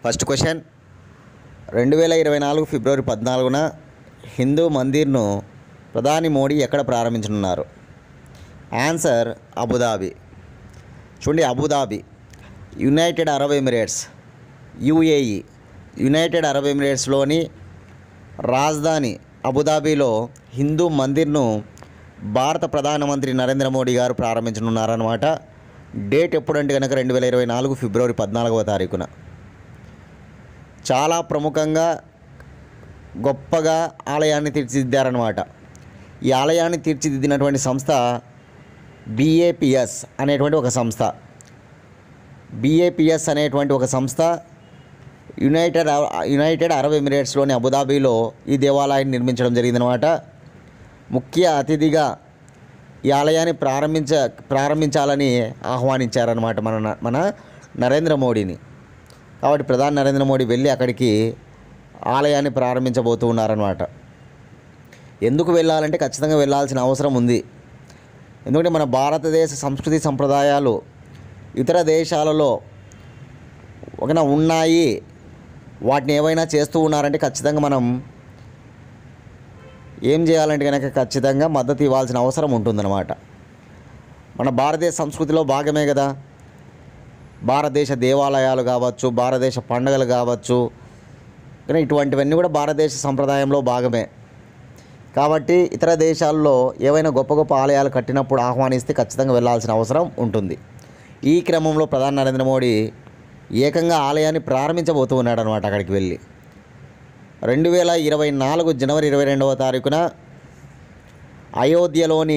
first question రెండు వేల ఇరవై నాలుగు ఫిబ్రవరి పద్నాలుగున హిందూ మందిర్ను ప్రధాని మోడీ ఎక్కడ ప్రారంభించనున్నారు ఆన్సర్ అబుదాబి చూడండి Abu Dhabi United Arab Emirates UAE United Arab ఎమిరేట్స్లోని రాజధాని అబుదాబిలో హిందూ మందిర్ను భారత ప్రధానమంత్రి నరేంద్ర మోడీ గారు ప్రారంభించనున్నారన్నమాట డేట్ ఎప్పుడంటే కనుక రెండు వేల ఇరవై నాలుగు ఫిబ్రవరి పద్నాలుగవ తారీఖున చాలా గొప్పగా ఆలయాన్ని తీర్చిదిద్దారనమాట ఈ ఆలయాన్ని తీర్చిదిద్దినటువంటి సంస్థ బిఏపిఎస్ అనేటువంటి ఒక సంస్థ బిఏపిఎస్ అనేటువంటి ఒక సంస్థ యునైటెడ్ అర- యునైటెడ్ అరబ్ ఎమిరేట్స్లోని అబుదాబీలో ఈ దేవాలయాన్ని నిర్మించడం జరిగిందనమాట ముఖ్య అతిథిగా ఈ ఆలయాన్ని ప్రారంభించ ప్రారంభించాలని ఆహ్వానించారనమాట మన న- మన నరేంద్ర మోడీని కాబట్టి ప్రధాని నరేంద్ర మోడీ వెళ్ళి అక్కడికి ఆలయాన్ని ప్రారంభించబోతూ ఉన్నారనమాట ఎందుకు వెళ్ళాలంటే ఖచ్చితంగా వెళ్ళాల్సిన అవసరం ఉంది ఎందుకంటే మన భారతదేశ సంస్కృతి సంప్రదాయాలు ఇతర దేశాలలో ఒకనా ఉన్నాయి వాటిని ఏవైనా చేస్తూ ఉన్నారంటే ఖచ్చితంగా మనం ఏం చేయాలంటే కనుక ఖచ్చితంగా మద్దతు ఇవ్వాల్సిన అవసరం ఉంటుందన్నమాట మన భారతదేశ సంస్కృతిలో భాగమే కదా భారతదేశ దేవాలయాలు కావచ్చు భారతదేశ పండుగలు కావచ్చు కానీ ఇటువంటివన్నీ కూడా భారతదేశ సంప్రదాయంలో భాగమే కాబట్టి ఇతర దేశాల్లో ఏవైనా గొప్ప గొప్ప ఆలయాలు కట్టినప్పుడు ఆహ్వానిస్తే ఖచ్చితంగా వెళ్ళాల్సిన అవసరం ఉంటుంది ఈ క్రమంలో ప్రధాని నరేంద్ర మోడీ ఏకంగా ఆలయాన్ని ప్రారంభించబోతూ ఉన్నాడు అనమాట అక్కడికి వెళ్ళి రెండు వేల ఇరవై నాలుగు జనవరి ఇరవై రెండవ తారీఖున అయోధ్యలోని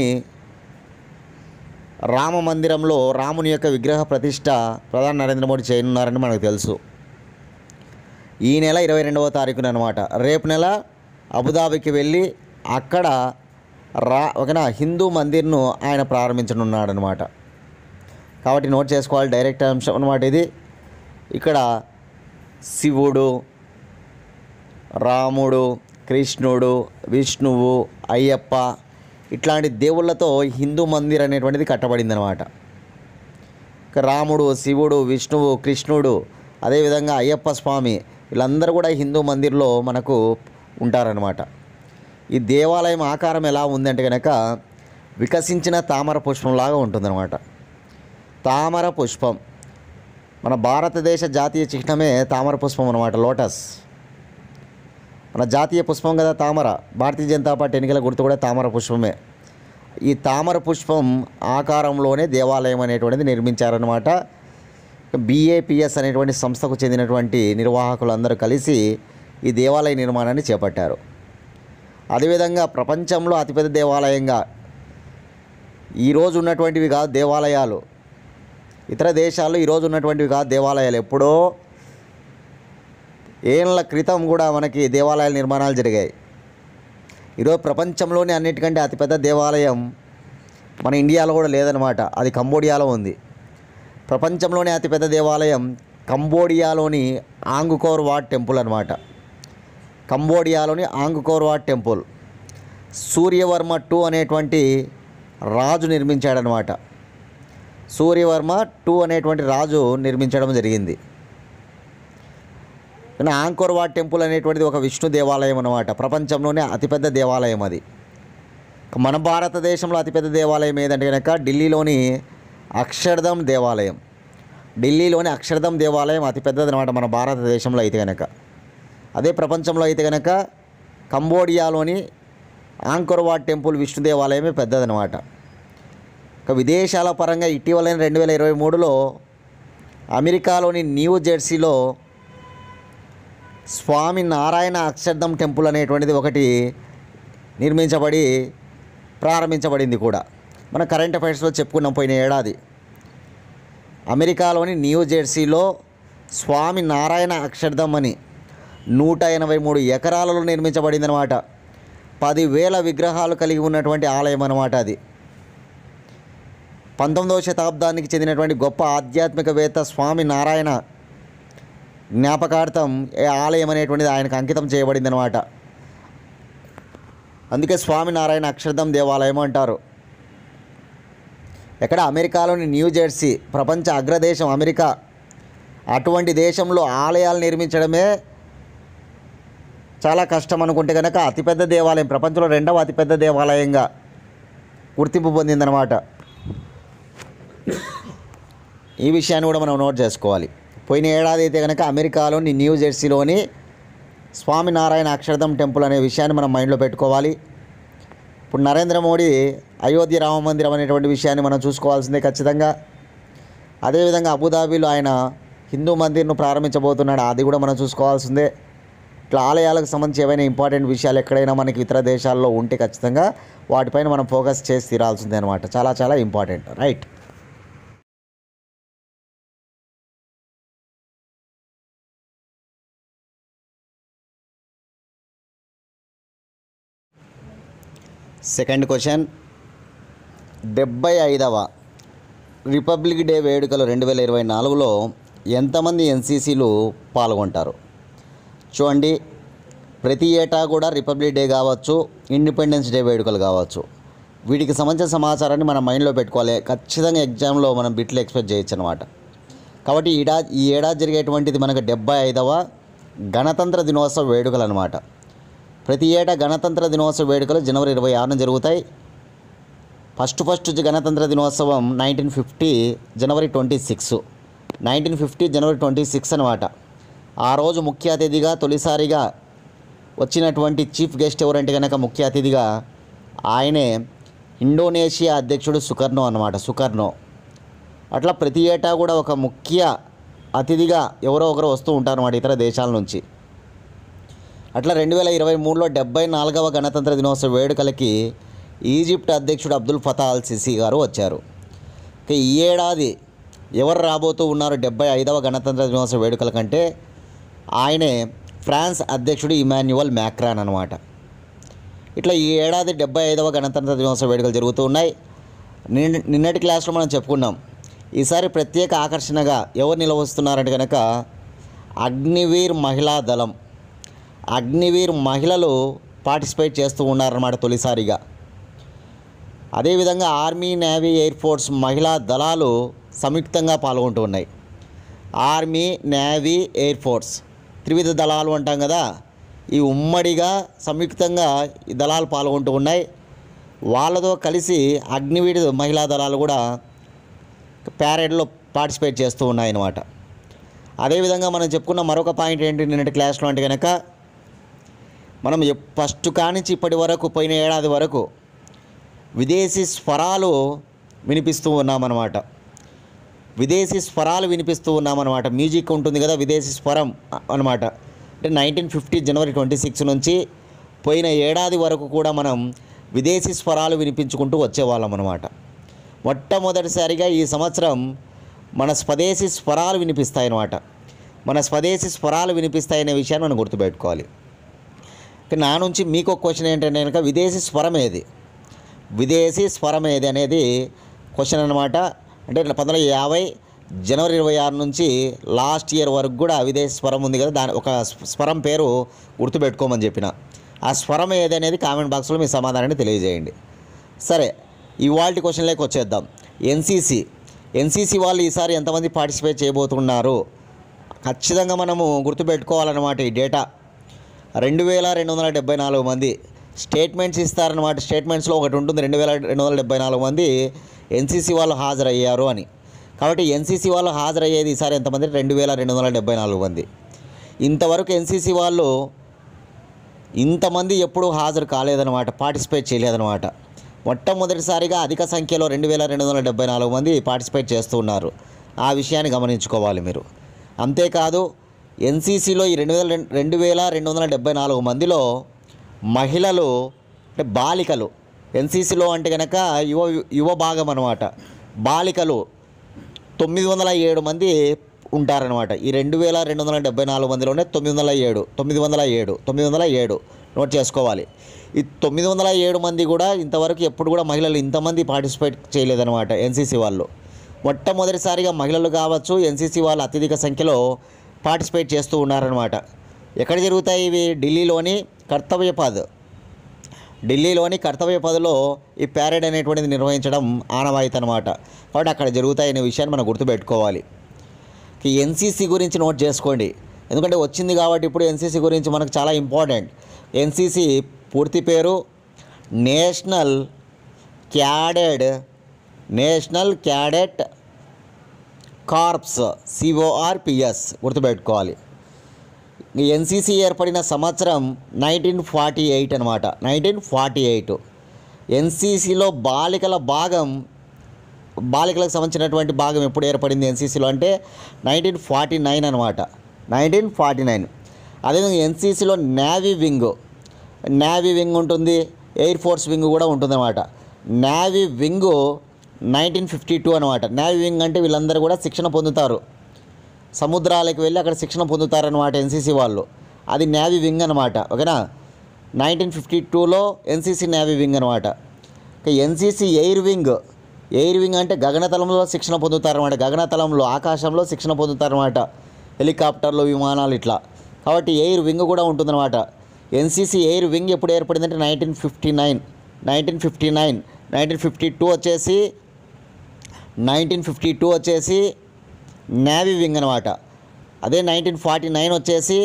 రామ మందిరంలో రాముని యొక్క విగ్రహ ప్రతిష్ట ప్రధాని నరేంద్ర మోడీ చేయనున్నారని మనకు తెలుసు ఈ నెల ఇరవై రెండవ తారీఖున అనమాట రేపు నెల అబుదాబికి వెళ్ళి అక్కడ రా ఒకనా హిందూ మందిర్ను ఆయన ప్రారంభించనున్నాడు అనమాట కాబట్టి నోట్ చేసుకోవాలి డైరెక్ట్ అంశం అనమాట ఇది ఇక్కడ శివుడు రాముడు కృష్ణుడు విష్ణువు అయ్యప్ప ఇట్లాంటి దేవుళ్ళతో హిందూ మందిర్ అనేటువంటిది కట్టబడింది అనమాట రాముడు శివుడు విష్ణువు కృష్ణుడు అదేవిధంగా అయ్యప్ప స్వామి వీళ్ళందరూ కూడా హిందూ మందిర్లో మనకు ఉంటారనమాట ఈ దేవాలయం ఆకారం ఎలా ఉందంటే కనుక వికసించిన తామర పుష్పంలాగా ఉంటుందన్నమాట తామర పుష్పం మన భారతదేశ జాతీయ చిహ్నమే తామర పుష్పం అనమాట లోటస్ మన జాతీయ పుష్పం కదా తామర భారతీయ జనతా పార్టీ ఎన్నికల గుర్తు కూడా తామర పుష్పమే ఈ తామర పుష్పం ఆకారంలోనే దేవాలయం అనేటువంటిది నిర్మించారనమాట బిఏపిఎస్ అనేటువంటి సంస్థకు చెందినటువంటి నిర్వాహకులందరూ కలిసి ఈ దేవాలయ నిర్మాణాన్ని చేపట్టారు అదేవిధంగా ప్రపంచంలో అతిపెద్ద దేవాలయంగా ఈరోజు ఉన్నటువంటివి కాదు దేవాలయాలు ఇతర దేశాల్లో ఈరోజు ఉన్నటువంటివి కాదు దేవాలయాలు ఎప్పుడో ఏళ్ళ క్రితం కూడా మనకి దేవాలయాల నిర్మాణాలు జరిగాయి ఈరోజు ప్రపంచంలోనే అన్నిటికంటే అతిపెద్ద దేవాలయం మన ఇండియాలో కూడా లేదనమాట అది కంబోడియాలో ఉంది ప్రపంచంలోనే అతిపెద్ద దేవాలయం కంబోడియాలోని ఆంగుకోర్ వాట్ టెంపుల్ అనమాట కంబోడియాలోని Angkor Wat temple Suryavarma two అనేటువంటి రాజు నిర్మించాడనమాట సూర్యవర్మ టూ అనేటువంటి రాజు నిర్మించడం జరిగింది కానీ ఆంకోర్ వాట్ టెంపుల్ అనేటువంటిది ఒక విష్ణు దేవాలయం అనమాట ప్రపంచంలోనే అతిపెద్ద దేవాలయం అది మన భారతదేశంలో అతిపెద్ద దేవాలయం ఏదంటే కనుక ఢిల్లీలోని అక్షర్ధం దేవాలయం ఢిల్లీలోని అక్షర్ధం దేవాలయం అతిపెద్దది అనమాట మన భారతదేశంలో అయితే కనుక అదే ప్రపంచంలో అయితే కనుక కంబోడియాలోని ఆంకోర్ వాట్ టెంపుల్ విష్ణు దేవాలయమే పెద్దదనమాట ఇక విదేశాల పరంగా ఇటీవల రెండు వేల ఇరవై మూడులో అమెరికాలోని న్యూ జెర్సీలో స్వామి నారాయణ అక్షర్ధం టెంపుల్ అనేటువంటిది ఒకటి నిర్మించబడి ప్రారంభించబడింది కూడా మన కరెంట్ అఫైర్స్లో చెప్పుకున్నాం పోయిన ఏడాది అమెరికాలోని న్యూ జెర్సీలో స్వామి నారాయణ అక్షర్ధం అని నూట ఎనభై మూడు ఎకరాలలో నిర్మించబడింది అనమాట పదివేల విగ్రహాలు కలిగి ఉన్నటువంటి ఆలయం అనమాట అది పంతొమ్మిదవ శతాబ్దానికి చెందినటువంటి గొప్ప ఆధ్యాత్మికవేత్త స్వామి నారాయణ జ్ఞాపకార్థం ఈ ఆలయం అనేటువంటిది ఆయనకు అంకితం చేయబడింది అనమాట అందుకే స్వామినారాయణ అక్షరధం దేవాలయం అంటారు ఎక్కడ అమెరికాలోని న్యూ జెర్సీ ప్రపంచ అగ్రదేశం అమెరికా అటువంటి దేశంలో ఆలయాలు నిర్మించడమే చాలా కష్టం అనుకుంటే కనుక అతిపెద్ద దేవాలయం ప్రపంచంలో రెండవ అతిపెద్ద దేవాలయంగా గుర్తింపు పొందిందనమాట ఈ విషయాన్ని కూడా మనం నోట్ చేసుకోవాలి పోయిన ఏడాది అయితే కనుక అమెరికాలోని న్యూ జెర్సీలోని స్వామినారాయణ అక్షరధం టెంపుల్ అనే విషయాన్ని మనం మైండ్లో పెట్టుకోవాలి ఇప్పుడు నరేంద్ర మోడీ అయోధ్య రామ మందిరం అనేటువంటి విషయాన్ని మనం చూసుకోవాల్సిందే ఖచ్చితంగా అదేవిధంగా అబుదాబీలో ఆయన హిందూ మందిర్ను ప్రారంభించబోతున్నాడు అది కూడా మనం చూసుకోవాల్సిందే ఇట్లా ఆలయాలకు సంబంధించి ఏవైనా ఇంపార్టెంట్ విషయాలు ఎక్కడైనా మనకి ఇతర దేశాల్లో ఉంటే ఖచ్చితంగా వాటిపైన మనం ఫోకస్ చేసి తీరాల్సిందే అనమాట చాలా చాలా ఇంపార్టెంట్ రైట్ సెకండ్ క్వశ్చన్ డెబ్బై ఐదవ రిపబ్లిక్ డే వేడుకలు రెండు వేల ఇరవై నాలుగులో ఎంతమంది ఎన్సీసీలు పాల్గొంటారు చూడండి ప్రతి ఏటా కూడా రిపబ్లిక్ డే కావచ్చు ఇండిపెండెన్స్ డే వేడుకలు కావచ్చు వీటికి సంబంధించిన సమాచారాన్ని మనం మైండ్లో పెట్టుకోవాలి ఖచ్చితంగా ఎగ్జామ్లో మనం బిట్లు ఎక్స్పెక్ట్ చేయొచ్చు అనమాట కాబట్టి ఈ ఏడా ఈ ఏడాది జరిగేటువంటిది మనకు డెబ్బై ఐదవ గణతంత్ర దినోత్సవ వేడుకలు అనమాట ప్రతి ఏటా గణతంత్ర దినోత్సవ వేడుకలు జనవరి ఇరవై ఆరున జరుగుతాయి ఫస్ట్ ఫస్ట్ గణతంత్ర దినోత్సవం నైన్టీన్ ఫిఫ్టీ జనవరి ట్వంటీ సిక్స్ నైన్టీన్ ఫిఫ్టీ జనవరి ట్వంటీ సిక్స్ అనమాట ఆ రోజు ముఖ్య అతిథిగా తొలిసారిగా వచ్చినటువంటి చీఫ్ గెస్ట్ ఎవరంటే కనుక ముఖ్య అతిథిగా ఆయనే ఇండోనేషియా అధ్యక్షుడు సుకర్నో అన్నమాట సుకర్నో అట్లా ప్రతి ఏటా కూడా ఒక ముఖ్య అతిథిగా ఎవరో ఒకరు వస్తూ ఉంటారు అన్నమాట ఇతర దేశాల నుంచి అట్లా రెండు వేల ఇరవై మూడులో డెబ్బై నాలుగవ గణతంత్ర దినోత్సవ వేడుకలకి ఈజిప్ట్ అధ్యక్షుడు అబ్దుల్ ఫతా అల్ సిసి గారు వచ్చారు ఇక ఈ ఏడాది ఎవరు రాబోతూ ఉన్నారు డెబ్బై ఐదవ గణతంత్ర దినోత్సవ వేడుకల కంటే ఆయనే ఫ్రాన్స్ అధ్యక్షుడు ఇమాన్యువల్ మ్యాక్రాన్ అనమాట ఇట్లా ఈ ఏడాది డెబ్బై ఐదవ గణతంత్ర దినోత్సవ వేడుకలు జరుగుతూ ఉన్నాయి నిన్న నిన్నటి క్లాస్లో మనం చెప్పుకున్నాం ఈసారి ప్రత్యేక ఆకర్షణగా ఎవరు నిలవస్తున్నారంటే కనుక అగ్నివీర్ మహిళా దళం అగ్నివీర్ మహిళలు పార్టిసిపేట్ చేస్తూ ఉన్నారన్నమాట తొలిసారిగా అదేవిధంగా ఆర్మీ నేవీ ఎయిర్ ఫోర్స్ మహిళా దళాలు సంయుక్తంగా పాల్గొంటూ ఉన్నాయి ఆర్మీ నేవీ ఎయిర్ ఫోర్స్ త్రివిధ దళాలు అంటాం కదా ఈ ఉమ్మడిగా సంయుక్తంగా ఈ దళాలు పాల్గొంటూ ఉన్నాయి వాళ్ళతో కలిసి అగ్నివీర్ మహిళా దళాలు కూడా ప్యారేడ్లో పార్టిసిపేట్ చేస్తూ ఉన్నాయి అన్నమాట అదేవిధంగా మనం చెప్పుకున్న మరొక పాయింట్ ఏంటి నిన్నటి క్లాస్లో అంటే కనుక మనం ఎప్- ఫస్ట్ కానించి ఇప్పటి వరకు పోయిన ఏడాది వరకు విదేశీ స్వరాలు వినిపిస్తూ ఉన్నామన్నమాట విదేశీ స్వరాలు వినిపిస్తూ ఉన్నామన్నమాట మ్యూజిక్ ఉంటుంది కదా విదేశీ స్వరం అ- అన్నమాట అంటే నైన్టీన్ ఫిఫ్టీ జనవరి ట్వంటీ సిక్స్ నుంచి పోయిన ఏడాది వరకు కూడా మనం విదేశీ స్వరాలు వినిపించుకుంటూ వచ్చేవాళ్ళం అనమాట మొట్టమొదటిసారిగా ఈ సంవత్సరం మన స్వదేశీ స్వరాలు వినిపిస్తాయి అన్నమాట మన స్వదేశీ స్వరాలు వినిపిస్తాయనే విషయాన్ని మనం గుర్తుపెట్టుకోవాలి ఇక నా నుంచి మీకు ఒక క్వశ్చన్ ఏంటంటే కనుక విదేశీ స్వరం ఏది విదేశీ స్వరం ఏది అనేది క్వశ్చన్ అనమాట అంటే పంతొమ్మిది వందల యాభై జనవరి ఇరవై ఆరు నుంచి లాస్ట్ ఇయర్ వరకు కూడా విదేశీ స్వరం ఉంది కదా దాని ఒక స్వరం పేరు గుర్తుపెట్టుకోమని చెప్పిన ఆ స్వరం ఏది అనేది కామెంట్ బాక్స్లో మీ సమాధానాన్ని తెలియజేయండి సరే ఇవాళ క్వశ్చన్లోకి వచ్చేద్దాం ఎన్సీసీ ఎన్సీసీ వాళ్ళు ఈసారి ఎంతమంది పార్టిసిపేట్ చేయబోతున్నారు ఖచ్చితంగా మనము గుర్తుపెట్టుకోవాలన్నమాట ఈ డేటా రెండు వేల రెండు వందల డెబ్బై నాలుగు మంది స్టేట్మెంట్స్ ఇస్తారన్నమాట స్టేట్మెంట్స్లో ఒకటి ఉంటుంది రెండు వేల రెండు వందల డెబ్బై నాలుగు మంది ఎన్సీసీ వాళ్ళు హాజరయ్యారు అని కాబట్టి ఎన్సీసీ వాళ్ళు హాజరయ్యేది ఈసారి ఎంతమంది రెండు వేల రెండు వందల డెబ్బై నాలుగు మంది ఇంతవరకు ఎన్సీసీ వాళ్ళు ఇంతమంది ఎప్పుడూ హాజరు కాలేదన్నమాట పార్టిసిపేట్ చేయలేదన్నమాట మొట్టమొదటిసారిగా అధిక సంఖ్యలో రెండు వేల రెండు వందల డెబ్బై నాలుగు మంది పార్టిసిపేట్ చేస్తూ ఉన్నారు ఆ విషయాన్ని గమనించుకోవాలి మీరు అంతేకాదు ఎన్సీసీలో ఈ రెండు వేల రెండు వేల రెండు వందల డెబ్బై నాలుగు మందిలో మహిళలు అంటే బాలికలు ఎన్సీసీలో అంటే కనుక యువ యువ భాగం అనమాట బాలికలు తొమ్మిది వందల ఏడు మంది ఉంటారనమాట ఈ రెండు వేల రెండు వందల డెబ్బై నాలుగు మందిలోనే తొమ్మిది వందల ఏడు తొమ్మిది వందల ఏడు తొమ్మిది వందల ఏడు నోట్ చేసుకోవాలి ఈ తొమ్మిది వందల ఏడు మంది కూడా ఇంతవరకు ఎప్పుడు కూడా మహిళలు ఇంతమంది పార్టిసిపేట్ చేయలేదన్నమాట ఎన్సీసీ వాళ్ళు మొట్టమొదటిసారిగా మహిళలు కావచ్చు ఎన్సీసీ వాళ్ళు అత్యధిక సంఖ్యలో పార్టిసిపేట్ చేస్తూ ఉన్నారనమాట ఎక్కడ జరుగుతాయి ఇవి ఢిల్లీలోని కర్తవ్య పద్ ఢిల్లీలోని కర్తవ్య పదలో ఈ ప్యారెడ్ అనేటువంటిది నిర్వహించడం ఆనవాయితీ అనమాట కాబట్టి అక్కడ జరుగుతాయనే విషయాన్ని మనం గుర్తుపెట్టుకోవాలి ఎన్సీసీ గురించి నోట్ చేసుకోండి ఎందుకంటే వచ్చింది కాబట్టి ఇప్పుడు ఎన్సీసీ గురించి మనకు చాలా ఇంపార్టెంట్ ఎన్సీసీ పూర్తి పేరు national cadet national cadet corps CORPS గుర్తుపెట్టుకోవాలి ఈ ఎన్సీసీ ఏర్పడిన సంవత్సరం నైన్టీన్ ఫార్టీ ఎయిట్ అనమాట నైన్టీన్ ఫార్టీ ఎయిట్ ఎన్సీసీలో బాలికల భాగం బాలికలకు సంబంధించినటువంటి భాగం ఎప్పుడు ఏర్పడింది ఎన్సీసీలో అంటే నైన్టీన్ ఫార్టీ నైన్ అనమాట నైన్టీన్ ఫార్టీ నైన్ అదేవిధంగా ఎన్సీసీలో నేవీ వింగ్ నేవీ వింగ్ ఉంటుంది ఎయిర్ ఫోర్స్ వింగ్ కూడా ఉంటుందన్నమాట navy wing nineteen fifty two అనమాట నేవీ వింగ్ అంటే వీళ్ళందరూ కూడా శిక్షణ పొందుతారు సముద్రాలకు వెళ్ళి అక్కడ శిక్షణ పొందుతారనమాట ఎన్సీసీ వాళ్ళు అది నేవీ వింగ్ అనమాట ఓకేనా నైన్టీన్ ఫిఫ్టీ టూలో ఎన్సీసీ నేవీ వింగ్ అనమాట ఇక NCC air wing air wing అంటే గగనతలంలో శిక్షణ పొందుతారనమాట గగనతలంలో ఆకాశంలో శిక్షణ పొందుతారనమాట హెలికాప్టర్లు విమానాలు ఇట్లా కాబట్టి ఎయిర్ వింగ్ కూడా ఉంటుందన్నమాట ఎన్సీసీ ఎయిర్ వింగ్ ఎప్పుడు ఏర్పడిందంటే nineteen fifty nine nineteen fifty nine nineteen fifty two వచ్చేసి నైన్టీన్ ఫిఫ్టీ టూ వచ్చేసి నేవీ వింగ్ అనమాట అదే నైన్టీన్ ఫార్టీ నైన్ వచ్చేసి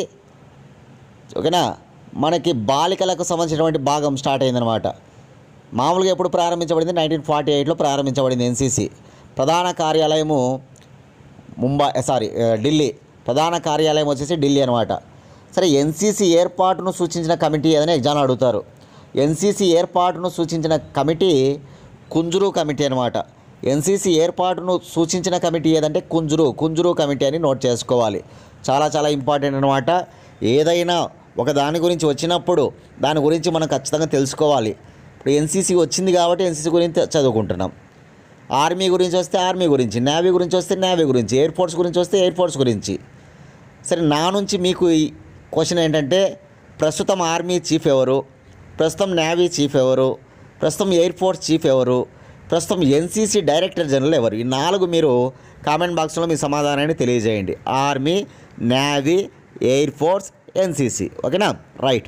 ఓకేనా మనకి బాలికలకు సంబంధించినటువంటి భాగం స్టార్ట్ అయిందనమాట మామూలుగా ఎప్పుడు ప్రారంభించబడింది నైన్టీన్ ఫార్టీ ఎయిట్లో ప్రారంభించబడింది ఎన్సీసీ ప్రధాన కార్యాలయము ముంబై సారీ ఆ, ఢిల్లీ ప్రధాన కార్యాలయం వచ్చేసి ఢిల్లీ అనమాట సరే ఎన్సీసీ ఏర్పాటును సూచించిన కమిటీ ఏదని ఎగ్జామ్ అడుగుతారు ఎన్సీసీ ఏర్పాటును సూచించిన కమిటీ కుంజురు కమిటీ అనమాట ఎన్సీసీ ఏర్పాటును సూచించిన కమిటీ ఏదంటే కుంజురు కుంజురు కమిటీ అని నోట్ చేసుకోవాలి చాలా చాలా ఇంపార్టెంట్ అనమాట ఏదైనా ఒక దాని గురించి వచ్చినప్పుడు దాని గురించి మనం ఖచ్చితంగా తెలుసుకోవాలి ఇప్పుడు ఎన్సీసీ వచ్చింది కాబట్టి ఎన్సీసీ గురించి చదువుకుంటున్నాం ఆర్మీ గురించి వస్తే ఆర్మీ గురించి నేవీ గురించి వస్తే నేవీ గురించి ఎయిర్ ఫోర్స్ గురించి వస్తే ఎయిర్ ఫోర్స్ గురించి సరే నా నుంచి మీకు ఈ క్వశ్చన్ ఏంటంటే ప్రస్తుతం ఆర్మీ చీఫ్ ఎవరు ప్రస్తుతం నేవీ చీఫ్ ఎవరు ప్రస్తుతం ఎయిర్ ఫోర్స్ చీఫ్ ఎవరు ప్రస్తుతం ఎన్సీసీ డైరెక్టర్ జనరల్ ఎవరు ఈ నాలుగు మీరు కామెంట్ బాక్స్లో మీ సమాధానాన్ని తెలియజేయండి army navy air force NCC ఓకేనా రైట్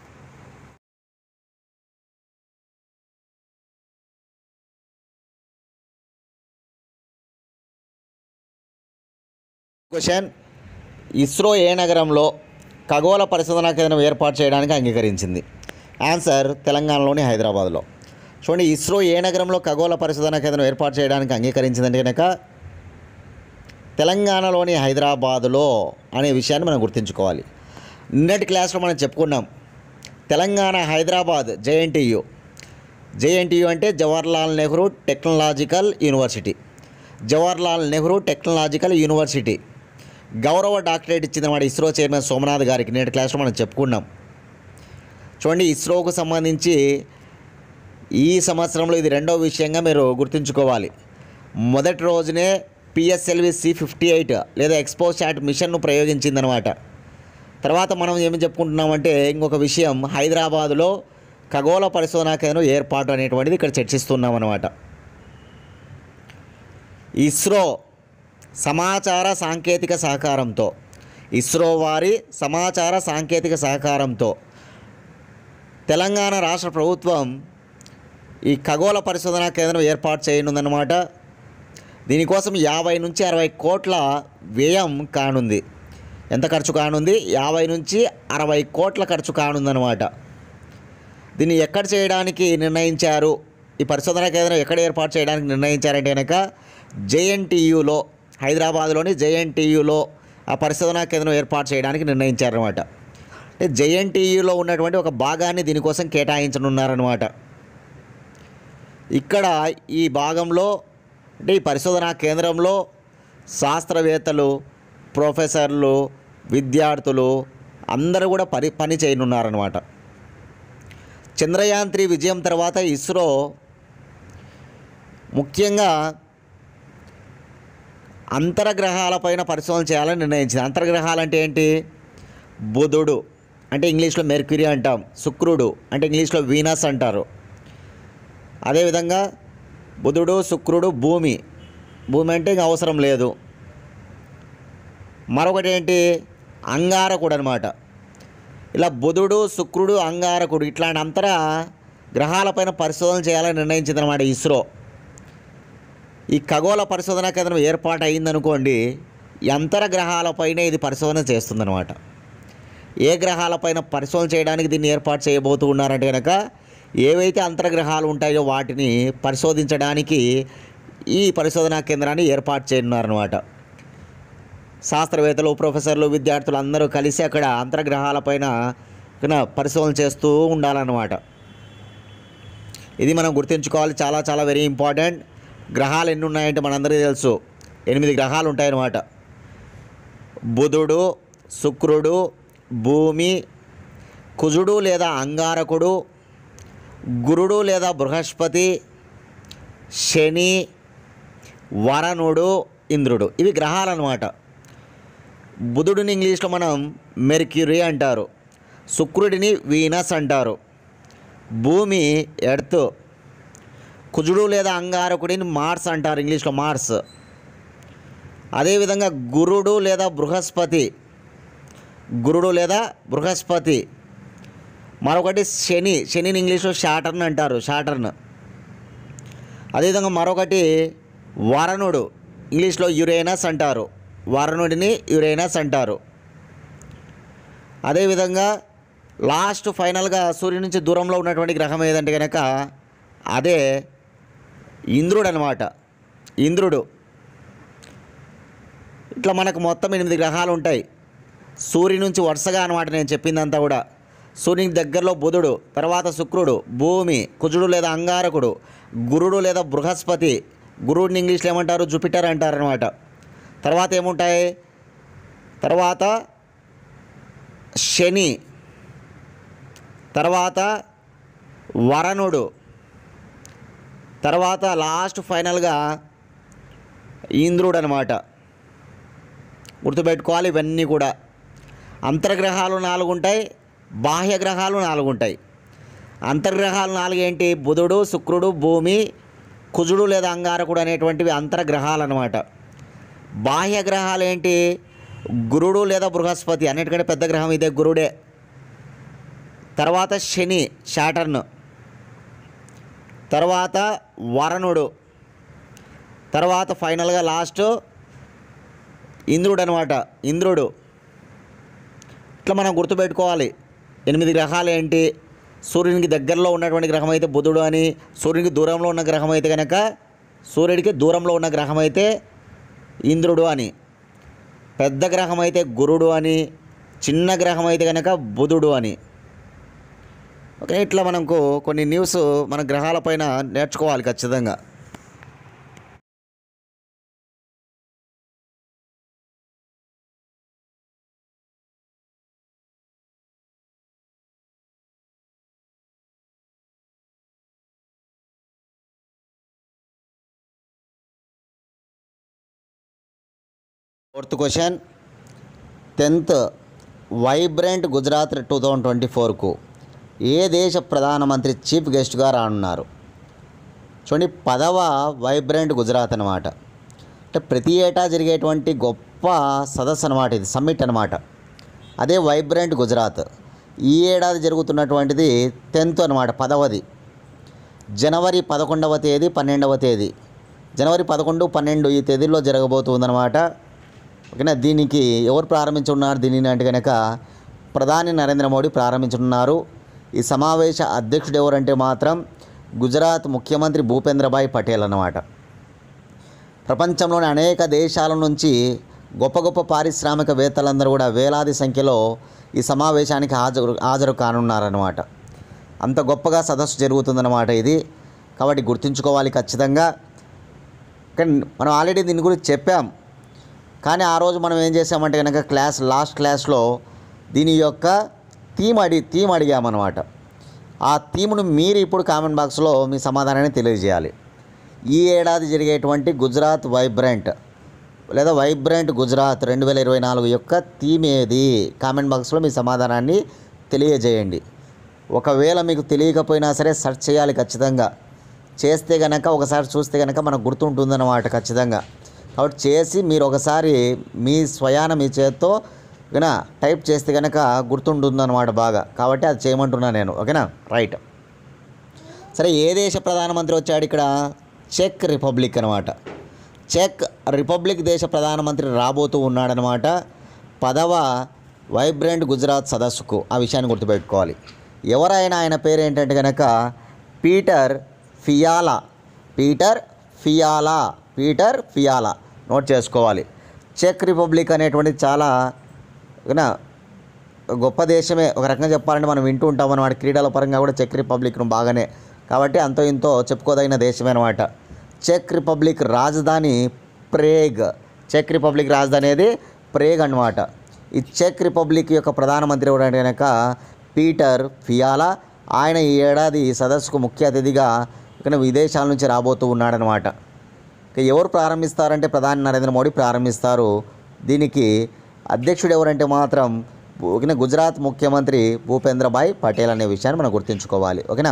క్వశ్చన్ ఇస్రో ఏ నగరంలో ఖగోళ పరిశోధనా కేంద్రం ఏర్పాటు చేయడానికి అంగీకరించింది ఆన్సర్ తెలంగాణలోని హైదరాబాద్లో చూడండి ఇస్రో ఏ నగరంలో ఖగోళ పరిశోధనా కేంద్రం ఏర్పాటు చేయడానికి అంగీకరించిందంటే కనుక తెలంగాణలోని హైదరాబాదులో అనే విషయాన్ని మనం గుర్తుంచుకోవాలి నిన్నటి క్లాస్లో మనం చెప్పుకున్నాం తెలంగాణ హైదరాబాద్ జేఎన్టీయు జేఎన్టీయు అంటే Jawaharlal Nehru technological university Jawaharlal Nehru technological university గౌరవ డాక్టరేట్ ఇచ్చిందన్నమాట ఇస్రో చైర్మన్ సోమనాథ్ గారికి నేటి క్లాస్లో మనం చెప్పుకున్నాం చూడండి ఇస్రోకు సంబంధించి ఈ సంవత్సరంలో ఇది రెండో విషయంగా మీరు గుర్తుంచుకోవాలి మొదటి రోజునే పిఎస్ఎల్వి సి ఫిఫ్టీ ఎయిట్ లేదా ఎక్స్పో శాట్ మిషన్ను ప్రయోగించిందనమాట తర్వాత మనం ఏమి చెప్పుకుంటున్నామంటే ఇంకొక విషయం హైదరాబాదులో ఖగోళ పరిశోధనా కేంద్రం ఏర్పాటు అనేటువంటిది ఇక్కడ చర్చిస్తున్నాం అనమాట ఇస్రో సమాచార సాంకేతిక సహకారంతో ఇస్రో వారి సమాచార సాంకేతిక సహకారంతో తెలంగాణ రాష్ట్ర ప్రభుత్వం ఈ ఖగోళ పరిశోధనా కేంద్రం ఏర్పాటు చేయనుందన్నమాట దీనికోసం యాభై నుంచి అరవై కోట్ల వ్యయం కానుంది ఎంత ఖర్చు కానుంది యాభై నుంచి అరవై కోట్ల ఖర్చు కానుందన్నమాట దీన్ని ఎక్కడ చేయడానికి నిర్ణయించారు ఈ పరిశోధనా కేంద్రం ఎక్కడ ఏర్పాటు చేయడానికి నిర్ణయించారంటే కనుక జేఎన్టీయులో హైదరాబాద్లోని జేఎన్టీయులో ఆ పరిశోధనా కేంద్రం ఏర్పాటు చేయడానికి నిర్ణయించారనమాట అంటే జేఎన్టీయులో ఉన్నటువంటి ఒక భాగాన్ని దీనికోసం కేటాయించనున్నారనమాట ఇక్కడ ఈ భాగంలో అంటే ఈ పరిశోధనా కేంద్రంలో శాస్త్రవేత్తలు ప్రొఫెసర్లు విద్యార్థులు అందరూ కూడా పని పని చేయనున్నారనమాట చంద్రయాన్ త్రీ విజయం తర్వాత ఇస్రో ముఖ్యంగా అంతరగ్రహాలపైన పరిశోధన చేయాలని నిర్ణయించింది అంతర్గ్రహాలు అంటే ఏంటి బుధుడు అంటే ఇంగ్లీష్లో మెర్క్యూరీ అంటాం శుక్రుడు అంటే ఇంగ్లీష్లో వీనస్ అంటారు అదేవిధంగా బుధుడు శుక్రుడు భూమి భూమి అంటే ఇంక అవసరం లేదు మరొకటి ఏంటి అంగారకుడు అనమాట ఇలా బుధుడు శుక్రుడు అంగారకుడు ఇట్లాంటి అంతర గ్రహాలపైన పరిశోధన చేయాలని నిర్ణయించింది అనమాట ఇస్రో ఈ ఖగోళ పరిశోధనా కేంద్రం ఏర్పాటు అయిందనుకోండి యంత్ర గ్రహాలపైన ఇది పరిశోధన చేస్తుందన్నమాట ఏ గ్రహాలపైన పరిశోధన చేయడానికి దీన్ని ఏర్పాటు చేయబోతూ ఉన్నారంటే కనుక ఏవైతే అంతర్గ్రహాలు ఉంటాయో వాటిని పరిశోధించడానికి ఈ పరిశోధనా కేంద్రాన్ని ఏర్పాటు చేయనున్నారనమాట శాస్త్రవేత్తలు ప్రొఫెసర్లు విద్యార్థులు అందరూ కలిసి అక్కడ అంతర్గ్రహాలపైన ఇకన పరిశోధన చేస్తూ ఉండాలన్నమాట ఇది మనం గుర్తుంచుకోవాలి చాలా చాలా వెరీ ఇంపార్టెంట్ గ్రహాలు ఎన్ని ఉన్నాయంటే మనందరికీ తెలుసు ఎనిమిది గ్రహాలు ఉంటాయన్నమాట బుధుడు శుక్రుడు భూమి కుజుడు లేదా అంగారకుడు గురుడు లేదా బృహస్పతి శని వరణుడు ఇంద్రుడు ఇవి గ్రహాలు అన్నమాట బుధుడిని ఇంగ్లీష్లో మనం మెర్క్యూరీ అంటారు శుక్రుడిని వీనస్ అంటారు భూమి ఎర్త్ కుజుడు లేదా అంగారకుడిని మార్స్ అంటారు ఇంగ్లీష్లో మార్స్ అదేవిధంగా గురుడు లేదా బృహస్పతి గురుడు లేదా బృహస్పతి మరొకటి శని శనిని ఇంగ్లీష్లో షాటర్న్ అంటారు షాటర్న్ అదేవిధంగా మరొకటి వరణుడు ఇంగ్లీష్లో యురేనస్ అంటారు వరణుడిని యురేనస్ అంటారు అదేవిధంగా లాస్ట్ ఫైనల్గా సూర్యుని నుంచి దూరంలో ఉన్నటువంటి గ్రహం ఏదంటే కనుక అదే ఇంద్రుడు అనమాట ఇంద్రుడు ఇట్లా మనకు మొత్తం ఎనిమిది గ్రహాలు ఉంటాయి సూర్యుని నుంచి వరుసగా అనమాట నేను చెప్పిందంతా కూడా సూర్యునికి దగ్గరలో బుధుడు తర్వాత శుక్రుడు భూమి కుజుడు లేదా అంగారకుడు గురుడు లేదా బృహస్పతి గురుడిని ఇంగ్లీష్లో ఏమంటారు జూపిటర్ అంటారు అనమాట తర్వాత ఏముంటాయి తర్వాత శని తర్వాత వరణుడు తర్వాత లాస్ట్ ఫైనల్గా ఇంద్రుడు అనమాట గుర్తుపెట్టుకోవాలి ఇవన్నీ కూడా అంతర్గ్రహాలు నాలుగు ఉంటాయి బాహ్య గ్రహాలు నాలుగు ఉంటాయి అంతర్గ్రహాలు నాలుగు ఏంటి బుధుడు శుక్రుడు భూమి కుజుడు లేదా అంగారకుడు అనేటువంటివి అంతర్గ్రహాలు అనమాట బాహ్య గ్రహాలు ఏంటి గురుడు లేదా బృహస్పతి అన్నిటికంటే పెద్ద గ్రహం ఇదే గురుడే తర్వాత శని శాటర్న్ తర్వాత వరణుడు తర్వాత ఫైనల్గా లాస్ట్ ఇంద్రుడు అనమాట ఇంద్రుడు ఇట్లా మనం గుర్తుపెట్టుకోవాలి ఎనిమిది గ్రహాలు ఏంటి సూర్యునికి దగ్గరలో ఉన్నటువంటి గ్రహం అయితే బుధుడు అని సూర్యునికి దూరంలో ఉన్న గ్రహం అయితే కనుక సూర్యుడికి దూరంలో ఉన్న గ్రహం అయితే ఇంద్రుడు అని పెద్ద గ్రహం అయితే గురుడు అని చిన్న గ్రహం అయితే కనుక బుధుడు అని ఓకే ఇట్లా మనకు కొన్ని న్యూస్ మన గ్రహాలపైన నేర్చుకోవాలి ఖచ్చితంగా fourth question tenth vibrant Gujarat two thousand twenty ఫోర్కు ఏ దేశ ప్రధానమంత్రి చీఫ్ గెస్ట్గా రానున్నారు చూడండి పదవ వైబ్రెంట్ గుజరాత్ అనమాట అంటే ప్రతి ఏటా జరిగేటువంటి గొప్ప సదస్సు అనమాట ఇది సమ్మిట్ అనమాట అదే వైబ్రెంట్ గుజరాత్ ఈ ఏడాది జరుగుతున్నటువంటిది టెన్త్ అనమాట పదవది జనవరి పదకొండవ తేదీ పన్నెండవ తేదీ జనవరి పదకొండు పన్నెండు ఈ తేదీల్లో జరగబోతుందన్నమాట ఓకేనా దీనికి ఎవరు ప్రారంభించున్నారు దీనిని అంటే కనుక ప్రధాని నరేంద్ర మోడీ ప్రారంభించనున్నారు ఈ సమావేశ అధ్యక్షుడు ఎవరంటే మాత్రం గుజరాత్ ముఖ్యమంత్రి భూపేంద్రభాయ్ పటేల్ అన్నమాట ప్రపంచంలోని అనేక దేశాల నుంచి గొప్ప గొప్ప పారిశ్రామికవేత్తలందరూ కూడా వేలాది సంఖ్యలో ఈ సమావేశానికి హాజరు హాజరు కానున్నారన్నమాట అంత గొప్పగా సదస్సు జరుగుతుందన్నమాట ఇది కాబట్టి గుర్తుంచుకోవాలి ఖచ్చితంగా కానీ మనం ఆల్రెడీ దీని గురించి చెప్పాం కానీ ఆ రోజు మనం ఏం చేసామంటే కనుక క్లాస్ లాస్ట్ క్లాస్లో దీని యొక్క థీమ్ అడి థీమ్ అడిగామన్నమాట ఆ థీమ్ను మీరు ఇప్పుడు కామెంట్ బాక్స్లో మీ సమాధానాన్ని తెలియజేయాలి ఈ ఏడాది జరిగేటువంటి గుజరాత్ వైబ్రెంట్ లేదా వైబ్రెంట్ గుజరాత్ రెండు వేల ఇరవై నాలుగు యొక్క థీమ్ ఏది కామెంట్ బాక్స్లో మీ సమాధానాన్ని తెలియజేయండి ఒకవేళ మీకు తెలియకపోయినా సరే సెర్చ్ చేయాలి ఖచ్చితంగా చేస్తే కనుక ఒకసారి చూస్తే కనుక మనకు గుర్తుంటుందన్నమాట ఖచ్చితంగా కాబట్టి చేసి మీరు ఒకసారి మీ స్వయాన మీ చేత్తో ఓకేనా టైప్ చేస్తే కనుక గుర్తుంటుందన్నమాట బాగా కాబట్టి అది చేయమంటున్నా నేను ఓకేనా రైట్ సరే ఏ దేశ ప్రధానమంత్రి వచ్చాడు ఇక్కడ చెక్ రిపబ్లిక్ అనమాట చెక్ రిపబ్లిక్ దేశ ప్రధానమంత్రి రాబోతూ ఉన్నాడనమాట పదవ వైబ్రెంట్ గుజరాత్ సదస్సుకు ఆ విషయాన్ని గుర్తుపెట్టుకోవాలి ఎవరైనా ఆయన పేరు ఏంటంటే కనుక Peter Fiala Peter Fiala Peter Fiala note చేసుకోవాలి చెక్ రిపబ్లిక్ అనేటువంటిది చాలా ఓకేనా గొప్ప దేశమే ఒక రకంగా చెప్పాలంటే మనం వింటూ ఉంటాం అన్నమాట క్రీడల పరంగా కూడా చెక్ రిపబ్లిక్ను బాగానే కాబట్టి అంతో ఇంతో చెప్పుకోదగిన దేశమే అనమాట చెక్ రిపబ్లిక్ రాజధాని ప్రేగ్ చెక్ రిపబ్లిక్ రాజధాని అనేది ప్రేగ్ అన్నమాట ఈ చెక్ రిపబ్లిక్ యొక్క ప్రధానమంత్రి ఎవరంటే కనుక పీటర్ ఫియాలా ఆయన ఈ ఏడాది ఈ సదస్సుకు ముఖ్య అతిథిగా ఇక్కడ విదేశాల నుంచి రాబోతూ ఉన్నాడనమాట ఇక ఎవరు ప్రారంభిస్తారంటే ప్రధాని నరేంద్ర మోడీ ప్రారంభిస్తారు దీనికి అధ్యక్షుడు ఎవరంటే మాత్రం ఓకేనా గుజరాత్ ముఖ్యమంత్రి భూపేంద్రభాయ్ పటేల్ అనే విషయాన్ని మనం గుర్తుంచుకోవాలి ఓకేనా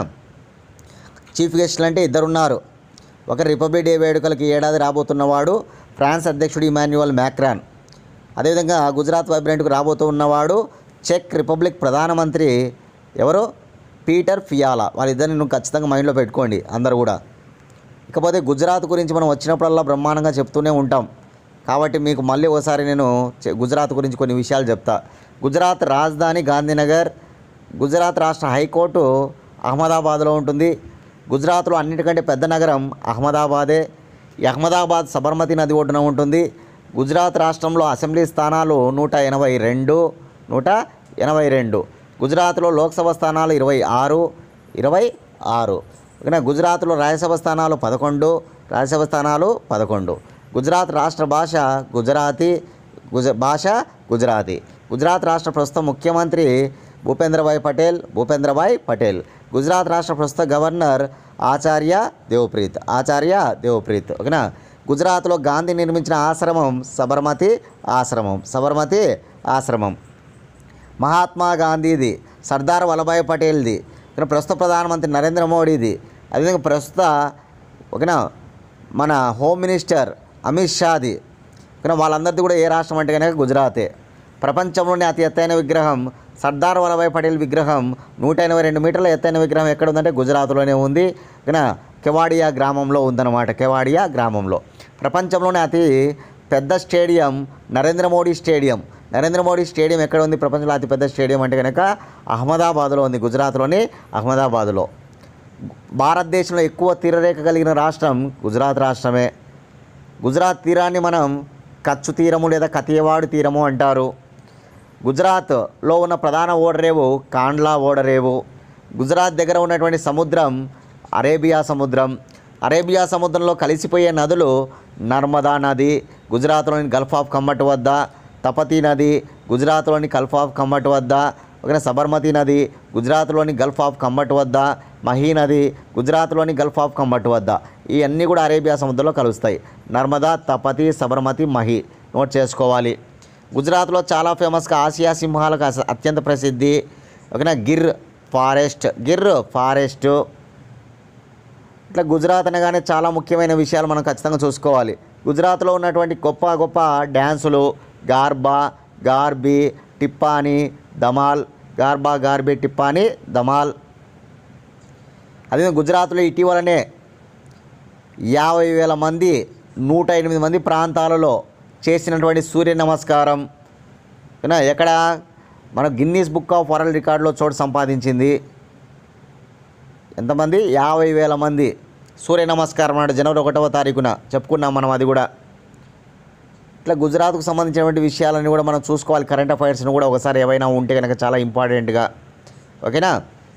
చీఫ్ గెస్ట్లు అంటే ఇద్దరు ఉన్నారు ఒక రిపబ్లిక్ డే వేడుకలకి ఈ ఏడాది రాబోతున్నవాడు ఫ్రాన్స్ అధ్యక్షుడు ఇమాన్యువల్ మ్యాక్రాన్ అదేవిధంగా గుజరాత్ వైబ్రెంట్కు రాబోతూ ఉన్నవాడు చెక్ రిపబ్లిక్ ప్రధానమంత్రి ఎవరు పీటర్ ఫియాలా వాళ్ళిద్దరిని నువ్వు ఖచ్చితంగా మైండ్లో పెట్టుకోండి అందరు కూడా ఇకపోతే గుజరాత్ గురించి మనం వచ్చినప్పుడల్లా బ్రహ్మాండంగా చెప్తూనే ఉంటాం కాబట్టి మీకు మళ్ళీ ఒకసారి నేను చె- గుజరాత్ గురించి కొన్ని విషయాలు చెప్తా గుజరాత్ రాజధాని గాంధీనగర్ గుజరాత్ రాష్ట్ర హైకోర్టు అహ్మదాబాద్లో ఉంటుంది గుజరాత్లో అన్నిటికంటే పెద్ద నగరం అహ్మదాబాదే ఈ అహ్మదాబాద్ సబర్మతి నది ఒడ్డున ఉంటుంది గుజరాత్ రాష్ట్రంలో అసెంబ్లీ స్థానాలు నూట ఎనభై రెండు నూట ఎనభై రెండు గుజరాత్లో లోక్సభ స్థానాలు ఇరవై ఆరు ఇరవై ఆరు ఇక గుజరాత్లో రాజ్యసభ స్థానాలు పదకొండు రాజ్యసభ స్థానాలు పదకొండు గుజరాత్ రాష్ట్ర భాష గుజరాతీ గుజ భాష గుజరాతీ గుజరాత్ రాష్ట్ర ప్రస్తుత ముఖ్యమంత్రి భూపేంద్రభాయ్ పటేల్ భూపేంద్రభాయ్ పటేల్ గుజరాత్ రాష్ట్ర ప్రస్తుత గవర్నర్ ఆచార్య దేవప్రీత్ ఆచార్య దేవప్రీత్ ఓకేనా గుజరాత్లో గాంధీ నిర్మించిన ఆశ్రమం సబర్మతి ఆశ్రమం సబర్మతి ఆశ్రమం మహాత్మా గాంధీది సర్దార్ వల్లభాయ్ పటేల్ది ఇక్కడ ప్రస్తుత ప్రధానమంత్రి నరేంద్ర మోడీది అదేవిధంగా ప్రస్తుత ఓకేనా మన హోమ్ మినిస్టర్ అమిత్ షాది ఓకేనా వాళ్ళందరిది కూడా ఏ రాష్ట్రం అంటే కనుక గుజరాతే ప్రపంచంలోనే అతి ఎత్తైన విగ్రహం సర్దార్ వల్లభాయ్ పటేల్ విగ్రహం నూట ఎనభై రెండు మీటర్ల ఎత్తైన విగ్రహం ఎక్కడ ఉందంటే గుజరాత్లోనే ఉంది ఓకేనా కెవాడియా గ్రామంలో ఉందన్నమాట కెవాడియా గ్రామంలో ప్రపంచంలోనే అతి పెద్ద stadium Narendra Modi stadium Narendra Modi stadium ఎక్కడ ఉంది ప్రపంచంలో అతి పెద్ద స్టేడియం అంటే కనుక అహ్మదాబాద్లో ఉంది గుజరాత్లోని అహ్మదాబాద్లో భారతదేశంలో ఎక్కువ తీరరేఖ కలిగిన రాష్ట్రం గుజరాత్ రాష్ట్రమే గుజరాత్ తీరాన్ని మనం కచ్చు తీరము లేదా కతియవాడు తీరము అంటారు గుజరాత్లో ఉన్న ప్రధాన ఓడరేవు కాండ్లా ఓడరేవు గుజరాత్ దగ్గర ఉన్నటువంటి సముద్రం అరేబియా సముద్రం అరేబియా సముద్రంలో కలిసిపోయే నదులు నర్మదా నది గుజరాత్లోని గల్ఫ్ ఆఫ్ కమ్మట్ వద్ద తపతీ నది గుజరాత్లోని గల్ఫ్ ఆఫ్ కమ్మట్ వద్ద ఒక సబర్మతి నది గుజరాత్లోని గల్ఫ్ ఆఫ్ కమ్మట్ వద్ద మహీ నది గుజరాత్లోని గల్ఫ్ ఆఫ్ కమ్మట్ వద్ద ఇవన్నీ కూడా అరేబియా సముద్రంలో కలుస్తాయి నర్మదా తపతి సబర్మతి మహి నోట్ చేసుకోవాలి గుజరాత్లో చాలా ఫేమస్గా ఆసియా సింహాలకు అస- అత్యంత ప్రసిద్ధి ఓకేనా గిర్ ఫారెస్ట్ గిర్ ఫారెస్ట్ ఇట్లా గుజరాత్ అనగానే చాలా ముఖ్యమైన విషయాలు మనం ఖచ్చితంగా చూసుకోవాలి గుజరాత్లో ఉన్నటువంటి గొప్ప గొప్ప డ్యాన్సులు గార్బా గార్బీ టిప్పాని దమాల్ గార్బా గార్బీ టిప్పాని దమాల్ అదే గుజరాత్లో ఇటీవలనే యాభై వేల మంది నూట ఎనిమిది మంది ప్రాంతాలలో చేసినటువంటి సూర్య నమస్కారం ఓకేనా ఎక్కడ మన గిన్నీస్ బుక్ ఆఫ్ వరల్డ్ రికార్డులో చోటు సంపాదించింది ఎంతమంది యాభై వేల మంది సూర్య నమస్కారం నాడు జనవరి ఒకటవ తారీఖున చెప్పుకున్నాం మనం అది కూడా ఇట్లా గుజరాత్కు సంబంధించినటువంటి విషయాలన్నీ కూడా మనం చూసుకోవాలి కరెంట్ అఫైర్స్ని కూడా ఒకసారి ఏవైనా ఉంటే కనుక చాలా ఇంపార్టెంట్గా ఓకేనా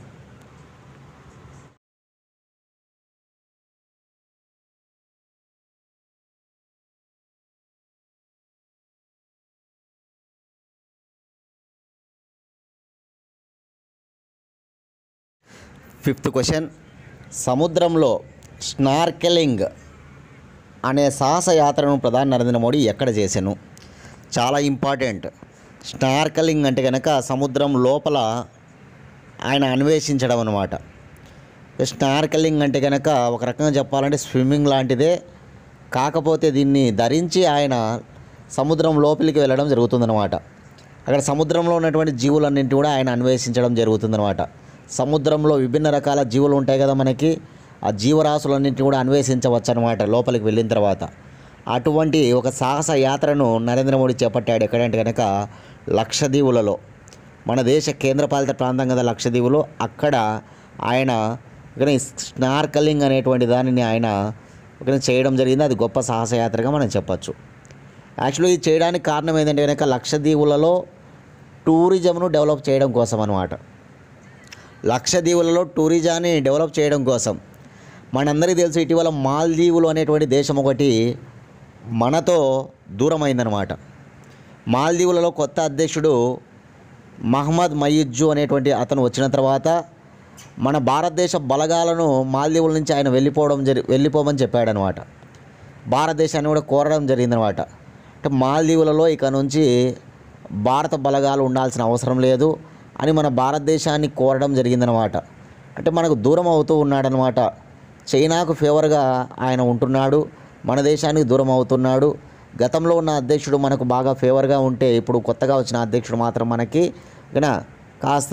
ఫిఫ్త్ క్వశ్చన్ సముద్రంలో స్నార్కెలింగ్ అనే సాహస యాత్రను ప్రధాని నరేంద్ర మోడీ ఎక్కడ చేశాను చాలా ఇంపార్టెంట్ స్నార్కలింగ్ అంటే కనుక సముద్రం లోపల ఆయన అన్వేషించడం అనమాట స్నార్కలింగ్ అంటే కనుక ఒక రకంగా చెప్పాలంటే స్విమ్మింగ్ లాంటిదే కాకపోతే దీన్ని ధరించి ఆయన సముద్రం లోపలికి వెళ్ళడం జరుగుతుందన్నమాట అక్కడ సముద్రంలో ఉన్నటువంటి జీవులన్నింటి కూడా ఆయన అన్వేషించడం జరుగుతుందన్నమాట సముద్రంలో విభిన్న రకాల జీవులు ఉంటాయి కదా మనకి ఆ జీవరాశులన్నింటినీ కూడా అన్వేషించవచ్చు అనమాట లోపలికి వెళ్ళిన తర్వాత అటువంటి ఒక సాహస యాత్రను నరేంద్ర మోడీ చేపట్టాడు ఎక్కడంటే కనుక లక్షద్వీపులలో మన దేశ కేంద్రపాలిత ప్రాంతం కదా లక్షద్వీపులు అక్కడ ఆయన ఇక్కడ స్నార్కలింగ్ అనేటువంటి దానిని ఆయన ఇక్కడ చేయడం జరిగింది అది గొప్ప సాహసయాత్రగా మనం చెప్పచ్చు యాక్చువల్లీ ఇది చేయడానికి కారణం ఏంటంటే కనుక లక్షద్వీపులలో టూరిజంను డెవలప్ చేయడం కోసం అనమాట లక్షద్వీపులలో టూరిజాన్ని డెవలప్ చేయడం కోసం మనందరికీ తెలుసు ఇటీవల మాల్దీవులు అనేటువంటి దేశం ఒకటి మనతో దూరమైందనమాట మాల్దీవులలో కొత్త అధ్యక్షుడు మహమ్మద్ మయిజ్జు అనేటువంటి అతను వచ్చిన తర్వాత మన భారతదేశ బలగాలను మాల్దీవుల నుంచి ఆయన వెళ్ళిపోవడం జరి వెళ్ళిపోమని చెప్పాడనమాట భారతదేశాన్ని కూడా కోరడం జరిగిందనమాట అంటే మాల్దీవులలో ఇక నుంచి భారత బలగాలు ఉండాల్సిన అవసరం లేదు అని మన భారతదేశాన్ని కోరడం జరిగిందనమాట అంటే మనకు దూరం అవుతూ ఉన్నాడనమాట చైనాకు ఫేవర్గా ఆయన ఉంటున్నాడు మన దేశానికి దూరం అవుతున్నాడు గతంలో ఉన్న అధ్యక్షుడు మనకు బాగా ఫేవర్గా ఉంటే ఇప్పుడు కొత్తగా వచ్చిన అధ్యక్షుడు మాత్రం మనకి ఇక కాస్త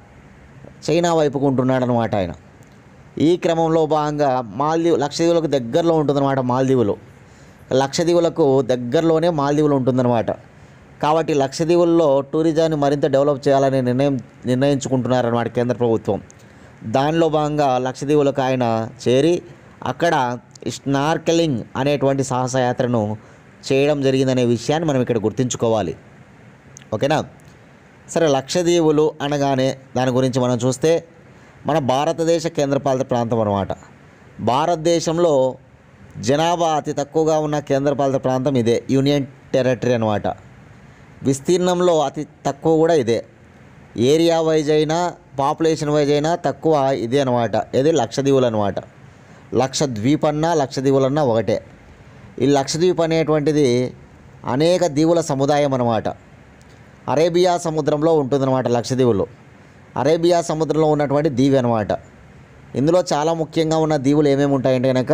చైనా వైపుకు ఉంటున్నాడు అనమాట ఆయన ఈ క్రమంలో భాగంగా మాల్దీవ్ లక్షద్వీపులకు దగ్గరలో ఉంటుందన్నమాట మాల్దీవులు లక్షద్వీపులకు దగ్గరలోనే మాల్దీవులు ఉంటుందన్నమాట కాబట్టి లక్షద్వీపుల్లో టూరిజాన్ని మరింత డెవలప్ చేయాలని నిర్ణయం నిర్ణయించుకుంటున్నారన్నమాట కేంద్ర ప్రభుత్వం దానిలో భాగంగా లక్షద్వీపులకు ఆయన చేరి అక్కడ స్నార్కెలింగ్ అనేటువంటి సాహసయాత్రను చేయడం జరిగిందనే విషయాన్ని మనం ఇక్కడ గుర్తుంచుకోవాలి ఓకేనా సరే లక్షద్వీపులు అనగానే దాని గురించి మనం చూస్తే మన భారతదేశ కేంద్రపాలిత ప్రాంతం అన్నమాట భారతదేశంలో జనాభా అతి తక్కువగా ఉన్న కేంద్రపాలిత ప్రాంతం ఇదే యూనియన్ టెరిటరీ అనమాట విస్తీర్ణంలో అతి తక్కువ కూడా ఇదే ఏరియా వైజ్ అయినా పాపులేషన్ వైజ్ అయినా తక్కువ ఇదే అనమాట ఇది లక్షద్వీపులు అనమాట లక్షద్వీప్ అన్నా లక్షద్వీపులన్నా ఒకటే ఈ లక్షద్వీప్ అనేటువంటిది అనేక దీవుల సముదాయం అనమాట అరేబియా సముద్రంలో ఉంటుందన్నమాట లక్షద్వీపులు అరేబియా సముద్రంలో ఉన్నటువంటి దీవి అనమాట ఇందులో చాలా ముఖ్యంగా ఉన్న దీవులు ఏమేమి ఉంటాయంటే కనుక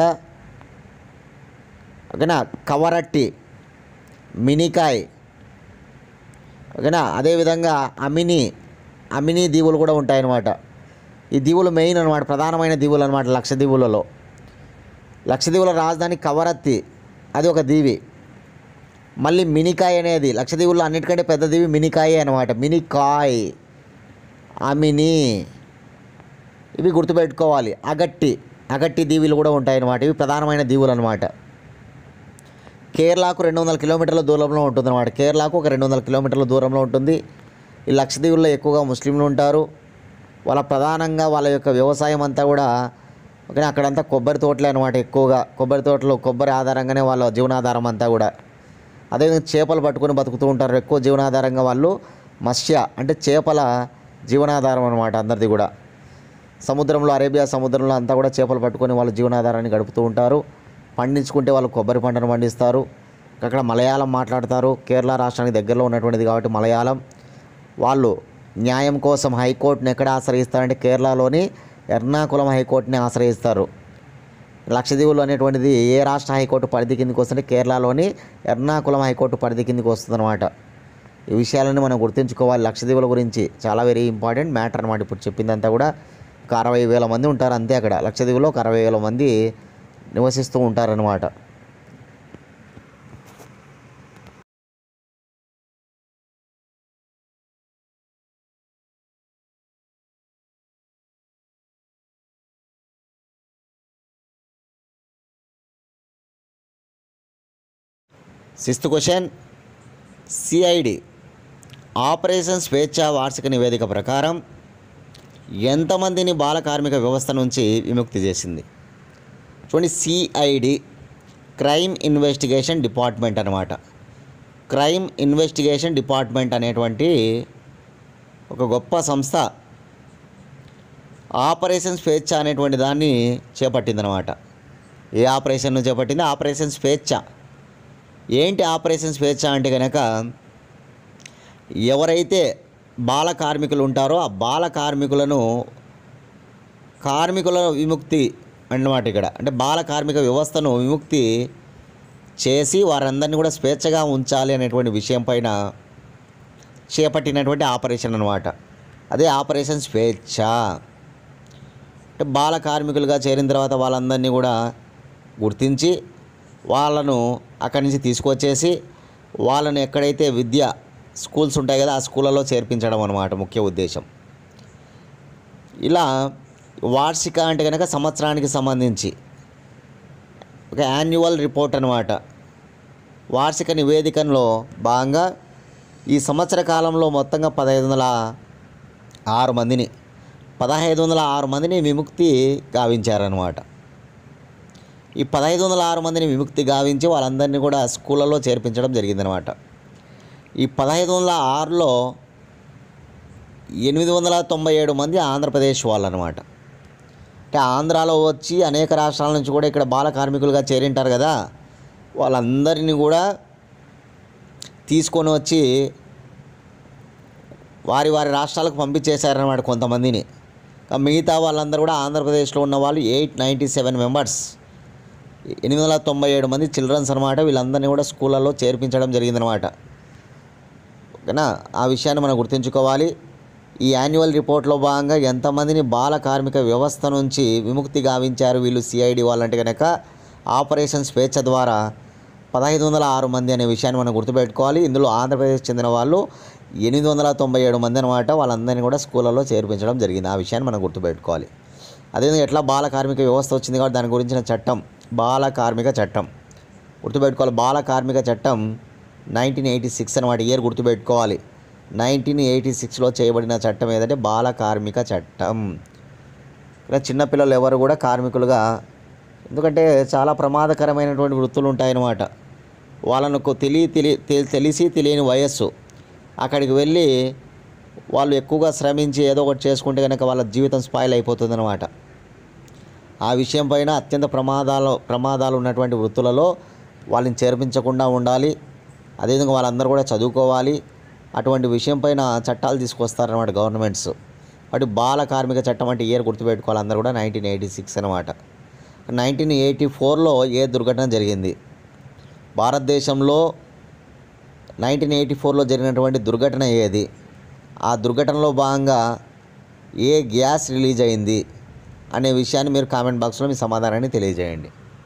ఓకేనా కవరట్టి మినికాయ్ ఓకేనా అదేవిధంగా అమిని అమిని దీవులు కూడా ఉంటాయన్నమాట ఈ దీవులు మెయిన్ అనమాట ప్రధానమైన దీవులు అనమాట లక్షద్వీపులలో లక్షద్వీపుల రాజధాని కవరత్తి అది ఒక దీవి మళ్ళీ మినికాయ్ అనేది లక్షద్వీపుల్లో అన్నిటికంటే పెద్ద దీవి మినికాయే అనమాట మినికాయ్ అమిని ఇవి గుర్తుపెట్టుకోవాలి అగట్టి అగట్టి దీవులు కూడా ఉంటాయన్నమాట ఇవి ప్రధానమైన దీవులు అనమాట కేరళకు రెండు వందల కిలోమీటర్ల దూరంలో ఉంటుంది అనమాట కేరళకు ఒక రెండు వందల కిలోమీటర్ల దూరంలో ఉంటుంది ఈ లక్షద్వీపుల్లో ఎక్కువగా ముస్లింలు ఉంటారు వాళ్ళ ప్రధానంగా వాళ్ళ యొక్క వ్యవసాయం అంతా కూడా ఓకే అక్కడంతా కొబ్బరి తోటలే అనమాట ఎక్కువగా కొబ్బరి తోటలు కొబ్బరి ఆధారంగానే వాళ్ళ జీవనాధారం అంతా కూడా అదేవిధంగా చేపలు పట్టుకొని బతుకుతూ ఉంటారు ఎక్కువ జీవనాధారంగా వాళ్ళు మత్స్య అంటే చేపల జీవనాధారం అనమాట అందరిది కూడా సముద్రంలో అరేబియా సముద్రంలో అంతా కూడా చేపలు పట్టుకొని వాళ్ళ జీవనాధారాన్ని గడుపుతూ ఉంటారు పండించుకుంటే వాళ్ళు కొబ్బరి పంటను పండిస్తారు అక్కడ మలయాళం మాట్లాడతారు కేరళ రాష్ట్రానికి దగ్గరలో ఉన్నటువంటిది కాబట్టి మలయాళం వాళ్ళు న్యాయం కోసం హైకోర్టుని ఎక్కడ ఆశ్రయిస్తారంటే కేరళలోని ఎర్నాకుళం హైకోర్టుని ఆశ్రయిస్తారు లక్షద్వీపులు అనేటువంటిది ఏ రాష్ట్ర హైకోర్టు పరిధి కిందకి వస్తుంటే కేరళలోని ఎర్నాకుళం హైకోర్టు పరిధి కిందకి వస్తుందన్నమాట ఈ విషయాలను మనం గుర్తుంచుకోవాలి లక్షద్వీపుల గురించి చాలా వెరీ ఇంపార్టెంట్ మ్యాటర్ అనమాట ఇప్పుడు చెప్పిందంతా కూడా ఒక అరవై వేల మంది ఉంటారు అంతే అక్కడ లక్షద్వీపులో ఒక అరవై వేల మంది నివసిస్తూ ఉంటారనమాట సిక్స్త్ క్వశ్చన్ సిఐడి ఆపరేషన్ స్వేచ్ఛ వార్షిక నివేదిక ప్రకారం ఎంతమందిని బాల కార్మిక వ్యవస్థ నుంచి విముక్తి చేసింది చూడండి సిఐడి క్రైమ్ ఇన్వెస్టిగేషన్ డిపార్ట్మెంట్ అనమాట క్రైమ్ ఇన్వెస్టిగేషన్ డిపార్ట్మెంట్ అనేటువంటి ఒక గొప్ప సంస్థ ఆపరేషన్ స్వేచ్ఛ అనేటువంటి దాన్ని చేపట్టిందనమాట ఏ ఆపరేషన్ను చేపట్టింది ఆపరేషన్ స్వేచ్ఛ ఏంటి ఆపరేషన్ స్వేచ్ఛ అంటే కనుక ఎవరైతే బాల కార్మికులు ఉంటారో ఆ బాల కార్మికులను కార్మికుల విముక్తి అన్నమాట ఇక్కడ అంటే బాల కార్మిక వ్యవస్థను విముక్తి చేసి వారందరినీ కూడా స్వేచ్ఛగా ఉంచాలి అనేటువంటి విషయం పైన చేపట్టినటువంటి ఆపరేషన్ అనమాట అదే ఆపరేషన్ స్వేచ్ఛ అంటే బాల కార్మికులుగా చేరిన తర్వాత వాళ్ళందరినీ కూడా గుర్తించి వాళ్ళను అక్కడి నుంచి తీసుకొచ్చేసి వాళ్ళని ఎక్కడైతే విద్య స్కూల్స్ ఉంటాయి కదా ఆ స్కూళ్ళలో చేర్పించడం అనమాట ముఖ్య ఉద్దేశం ఇలా వార్షిక అంటే కనుక సంవత్సరానికి సంబంధించి ఒక యాన్యువల్ రిపోర్ట్ అనమాట వార్షిక నివేదికలో భాగంగా ఈ సంవత్సర కాలంలో మొత్తంగా పదహైదు వందల ఆరు మందిని పదహైదు వందల ఆరు మందిని విముక్తి గావించారనమాట ఈ పదహైదు వందల ఆరు మందిని విముక్తి గావించి వాళ్ళందరినీ కూడా స్కూళ్ళలో చేర్పించడం జరిగిందనమాట ఈ పదహైదు వందల ఆరులో ఎనిమిది వందల తొంభై ఏడు మంది ఆంధ్రప్రదేశ్ వాళ్ళు అనమాట అంటే ఆంధ్రాలో వచ్చి అనేక రాష్ట్రాల నుంచి కూడా ఇక్కడ బాల కార్మికులుగా చేరింటారు కదా వాళ్ళందరినీ కూడా తీసుకొని వచ్చి వారి వారి రాష్ట్రాలకు పంపించేశారనమాట కొంతమందిని ఇంకా మిగతా వాళ్ళందరూ కూడా ఆంధ్రప్రదేశ్లో ఉన్న వాళ్ళు ఎయిట్ నైంటీ సెవెన్ మెంబర్స్ ఎనిమిది వందల తొంభై ఏడు మంది చిల్డ్రన్స్ అనమాట వీళ్ళందరినీ కూడా స్కూళ్ళల్లో చేర్పించడం జరిగిందనమాట ఓకేనా ఆ విషయాన్ని మనం గుర్తుంచుకోవాలి ఈ యాన్యువల్ రిపోర్ట్లో భాగంగా ఎంతమందిని బాల కార్మిక వ్యవస్థ నుంచి విముక్తి గావించారు వీళ్ళు సిఐడి వాళ్ళంటే కనుక ఆపరేషన్ స్వేచ్ఛ ద్వారా పదహైదు వందల ఆరు మంది అనే విషయాన్ని మనం గుర్తుపెట్టుకోవాలి ఇందులో ఆంధ్రప్రదేశ్ చెందిన వాళ్ళు ఎనిమిది వందల తొంభై ఏడు మంది అనమాట వాళ్ళందరినీ కూడా స్కూళ్ళలో చేర్పించడం జరిగింది ఆ విషయాన్ని మనం గుర్తుపెట్టుకోవాలి అదేవిధంగా ఎట్లా బాల కార్మిక వ్యవస్థ వచ్చింది కాబట్టి దాని గురించిన చట్టం బాల కార్మిక చట్టం గుర్తుపెట్టుకోవాలి బాల కార్మిక చట్టం నైన్టీన్ ఎయిటీ సిక్స్ అనమాట ఇయర్ గుర్తుపెట్టుకోవాలి నైన్టీన్ ఎయిటీ సిక్స్లో చేయబడిన చట్టం ఏదంటే బాల కార్మిక చట్టం ఇక్కడ చిన్నపిల్లలు ఎవరు కూడా కార్మికులుగా ఎందుకంటే చాలా ప్రమాదకరమైనటువంటి వృత్తులు ఉంటాయన్నమాట వాళ్ళకు తెలియ తెలి తె- తెలిసి తెలియని వయస్సు అక్కడికి వెళ్ళి వాళ్ళు ఎక్కువగా శ్రమించి ఏదో ఒకటి చేసుకుంటే కనుక వాళ్ళ జీవితం స్పాయిల్ అయిపోతుంది అనమాట ఆ విషయం పైన అత్యంత ప్రమాదాలు ప్రమాదాలు ఉన్నటువంటి వృత్తులలో వాళ్ళని చేర్పించకుండా ఉండాలి అదేవిధంగా వాళ్ళందరూ కూడా చదువుకోవాలి అటువంటి విషయం పైన చట్టాలు తీసుకొస్తారన్నమాట గవర్నమెంట్స్ వాటి బాల కార్మిక చట్టం అంటే ఇయర్ గుర్తుపెట్టుకోవాలి అందరూ కూడా నైన్టీన్ ఎయిటీ సిక్స్ అనమాట నైన్టీన్ ఎయిటీ ఫోర్లో ఏ దుర్ఘటన జరిగింది భారతదేశంలో నైన్టీన్ ఎయిటీ ఫోర్లో జరిగినటువంటి దుర్ఘటన ఏది ఆ దుర్ఘటనలో భాగంగా ఏ గ్యాస్ రిలీజ్ అయింది అనే విషయాన్ని మీరు కామెంట్ బాక్స్లో మీ సమాధానాన్ని తెలియజేయండి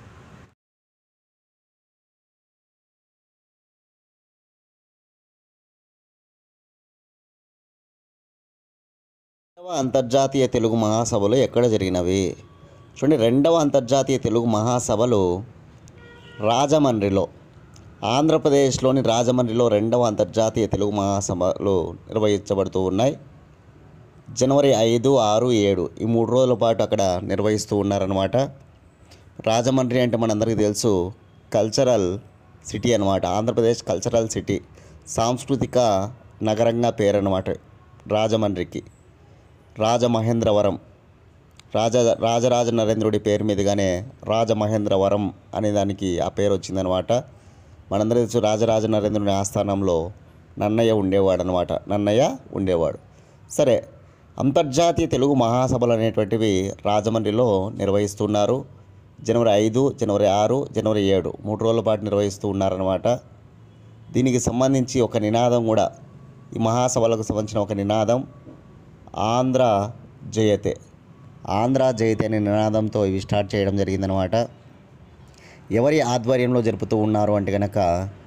రెండవ అంతర్జాతీయ తెలుగు మహాసభలు ఎక్కడ జరిగినవి చూడండి రెండవ అంతర్జాతీయ తెలుగు మహాసభలు రాజమండ్రిలో ఆంధ్రప్రదేశ్లోని రాజమండ్రిలో రెండవ అంతర్జాతీయ తెలుగు మహాసభలు నిర్వహించబడుతూ ఉన్నాయి జనవరి ఐదు ఆరు ఏడు ఈ మూడు రోజుల పాటు అక్కడ నిర్వహిస్తూ ఉన్నారనమాట రాజమండ్రి అంటే మనందరికీ తెలుసు కల్చరల్ సిటీ అనమాట ఆంధ్రప్రదేశ్ కల్చరల్ సిటీ సాంస్కృతిక నగరంగా పేరు అనమాట రాజమండ్రికి రాజమహేంద్రవరం రాజ రాజరాజ నరేంద్రుడి పేరు మీదుగానే రాజమహేంద్రవరం అనే దానికి ఆ పేరు వచ్చిందనమాట మనందరూ తెలుసు రాజరాజ నరేంద్రుని ఆస్థానంలో నన్నయ్య ఉండేవాడు అనమాట నన్నయ్య ఉండేవాడు సరే అంతర్జాతీయ తెలుగు మహాసభలు అనేటువంటివి రాజమండ్రిలో నిర్వహిస్తున్నారు జనవరి ఐదు జనవరి ఆరు జనవరి ఏడు మూడు రోజుల పాటు నిర్వహిస్తూ ఉన్నారనమాట దీనికి సంబంధించి ఒక నినాదం కూడా ఈ మహాసభలకు సంబంధించిన ఒక నినాదం ఆంధ్ర జయతే ఆంధ్ర జయతే అనే నినాదంతో ఇవి స్టార్ట్ చేయడం జరిగిందనమాట ఎవరి ఆధ్వర్యంలో జరుపుతూ ఉన్నారు అంటే కనుక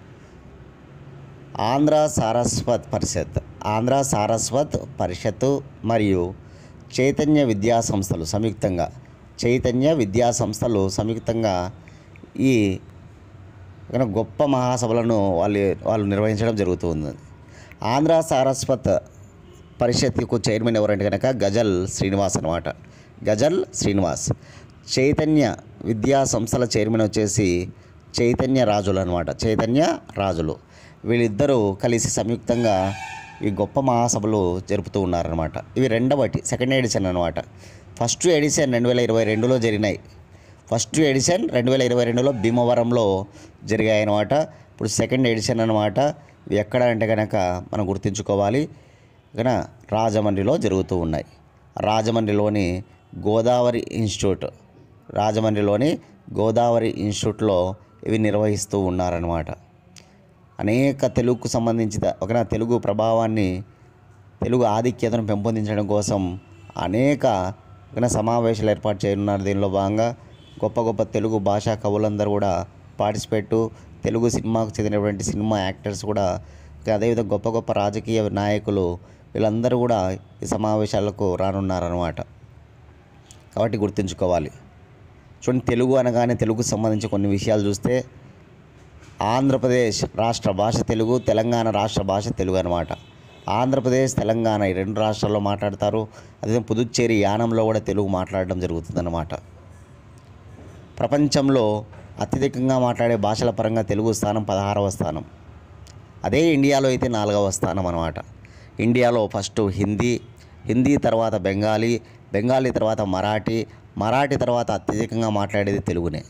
ఆంధ్ర సారస్వత్ పరిషత్ ఆంధ్ర సారస్వత్ పరిషత్ మరియు చైతన్య విద్యా సంస్థలు సంయుక్తంగా చైతన్య విద్యా సంస్థలు సంయుక్తంగా ఈ ఒక గొప్ప మహాసభలను వాళ్ళు వాళ్ళు నిర్వహించడం జరుగుతుంది ఆంధ్ర సారస్వత్ పరిషత్కు చైర్మన్ ఎవరంటే కనుక గజల్ శ్రీనివాస్ అనమాట గజల్ శ్రీనివాస్ చైతన్య విద్యా సంస్థల చైర్మన్ వచ్చేసి చైతన్య రాజులు అనమాట చైతన్య రాజులు వీళ్ళిద్దరూ కలిసి సంయుక్తంగా ఈ గొప్ప మహాసభలు జరుపుతూ ఉన్నారనమాట ఇవి రెండవటి సెకండ్ ఎడిషన్ అనమాట ఫస్ట్ ఎడిషన్ రెండు వేల ఇరవై రెండులో జరిగినాయి ఫస్ట్ ఎడిషన్ రెండు వేల ఇరవై రెండులో భీమవరంలో జరిగాయి అనమాట ఇప్పుడు సెకండ్ ఎడిషన్ అనమాట ఇవి ఎక్కడ అంటే కనుక మనం గుర్తుంచుకోవాలి ఇక్కడ రాజమండ్రిలో జరుగుతూ ఉన్నాయి రాజమండ్రిలోని గోదావరి ఇన్స్టిట్యూట్ రాజమండ్రిలోని గోదావరి ఇన్స్టిట్యూట్లో ఇవి నిర్వహిస్తూ ఉన్నారనమాట అనేక తెలుగుకు సంబంధించిన ఒక తెలుగు ప్రభావాన్ని తెలుగు ఆధిక్యతను పెంపొందించడం కోసం అనేక ఒక సమావేశాలు ఏర్పాటు చేయనున్నారు దీనిలో భాగంగా గొప్ప గొప్ప తెలుగు భాషా కవులందరూ కూడా పార్టిసిపేట్ తెలుగు సినిమాకు చెందినటువంటి సినిమా యాక్టర్స్ కూడా ఇంకా అదేవిధంగా గొప్ప గొప్ప రాజకీయ నాయకులు వీళ్ళందరూ కూడా ఈ సమావేశాలకు రానున్నారన్నమాట కాబట్టి గుర్తుంచుకోవాలి చూడండి తెలుగు అనగానే తెలుగుకు సంబంధించి కొన్ని విషయాలు చూస్తే ఆంధ్రప్రదేశ్ రాష్ట్ర భాష తెలుగు తెలంగాణ రాష్ట్ర భాష తెలుగు అనమాట ఆంధ్రప్రదేశ్ తెలంగాణ ఈ రెండు రాష్ట్రాల్లో మాట్లాడతారు అదే పుదుచ్చేరి యానంలో కూడా తెలుగు మాట్లాడడం జరుగుతుందన్నమాట ప్రపంచంలో అత్యధికంగా మాట్లాడే భాషల పరంగా తెలుగు స్థానం పదహారవ స్థానం అదే ఇండియాలో అయితే నాలుగవ స్థానం అనమాట ఇండియాలో ఫస్ట్ హిందీ హిందీ తర్వాత బెంగాలీ బెంగాలీ తర్వాత మరాఠీ మరాఠీ తర్వాత అత్యధికంగా మాట్లాడేది తెలుగునే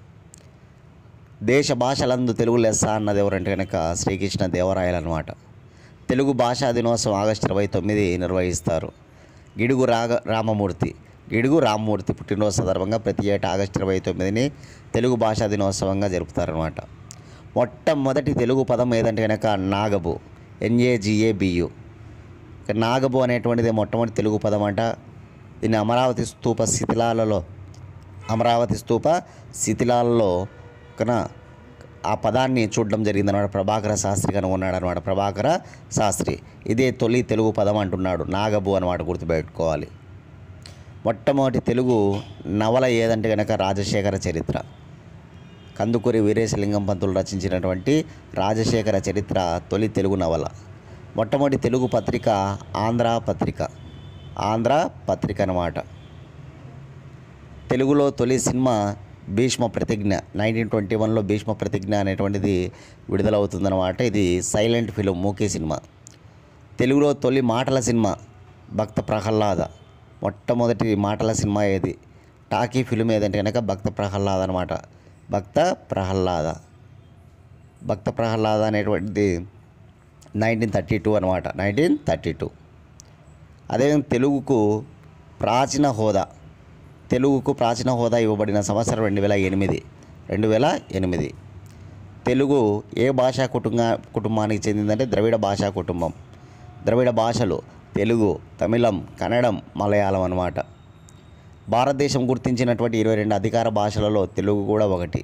దేశ భాషలందు తెలుగు లెస్స అన్నది ఎవరంటే కనుక శ్రీకృష్ణ దేవరాయలు అనమాట తెలుగు భాషా దినోత్సవం ఆగస్టు ఇరవై తొమ్మిది నిర్వహిస్తారు గిడుగు రాగ రామమూర్తి గిడుగు రామమూర్తి పుట్టినరోజు సందర్భంగా ప్రతి ఏటా ఆగస్టు ఇరవై తొమ్మిదిని తెలుగు భాషా దినోత్సవంగా జరుపుతారనమాట మొట్టమొదటి తెలుగు పదం ఏదంటే కనుక నాగబు ఎన్ఏజిఏబియు నాగబు అనేటువంటిది మొట్టమొదటి తెలుగు పదం అంట దీన్ని అమరావతి స్తూప శిథిలాలలో అమరావతి స్తూప శిథిలాలలో కన ఆ పదాన్ని చూడడం జరిగిందన్నమాట ప్రభాకర శాస్త్రి కనుగొన్నాడు అనమాట ప్రభాకర శాస్త్రి ఇదే తొలి తెలుగు పదం అంటున్నాడు నాగబు అనమాట గుర్తుపెట్టుకోవాలి మొట్టమొదటి తెలుగు నవల ఏదంటే కనుక రాజశేఖర చరిత్ర కందుకూరి వీరేశలింగం పంతులు రచించినటువంటి రాజశేఖర చరిత్ర తొలి తెలుగు నవల మొట్టమొదటి తెలుగు పత్రిక ఆంధ్ర పత్రిక ఆంధ్ర పత్రిక అన్నమాట తెలుగులో తొలి సినిమా భీష్మ ప్రతిజ్ఞ నైన్టీన్ ట్వంటీ వన్లో భీష్మ ప్రతిజ్ఞ అనేటువంటిది విడుదలవుతుందన్నమాట ఇది సైలెంట్ ఫిలిం మూకీ సినిమా తెలుగులో తొలి మాటల సినిమా భక్త ప్రహ్లాద మొట్టమొదటి మాటల సినిమా ఏది టాకీ ఫిలిం ఏదంటే కనుక భక్త ప్రహ్లాద అనమాట భక్త ప్రహ్లాద భక్త ప్రహ్లాద అనేటువంటిది నైన్టీన్ థర్టీ టూ అనమాట నైన్టీన్ థర్టీ టూ అదేవిధంగా తెలుగుకు ప్రాచీన హోదా తెలుగుకు ప్రాచీన హోదా ఇవ్వబడిన సంవత్సరం రెండు వేల ఎనిమిది రెండు వేల ఎనిమిది తెలుగు ఏ భాషా కుటుంబ కుటుంబానికి చెందిందంటే ద్రవిడ భాషా కుటుంబం ద్రవిడ భాషలు తెలుగు తమిళం కన్నడం మలయాళం అన్నమాట భారతదేశం గుర్తించినటువంటి ఇరవై రెండు అధికార భాషలలో తెలుగు కూడా ఒకటి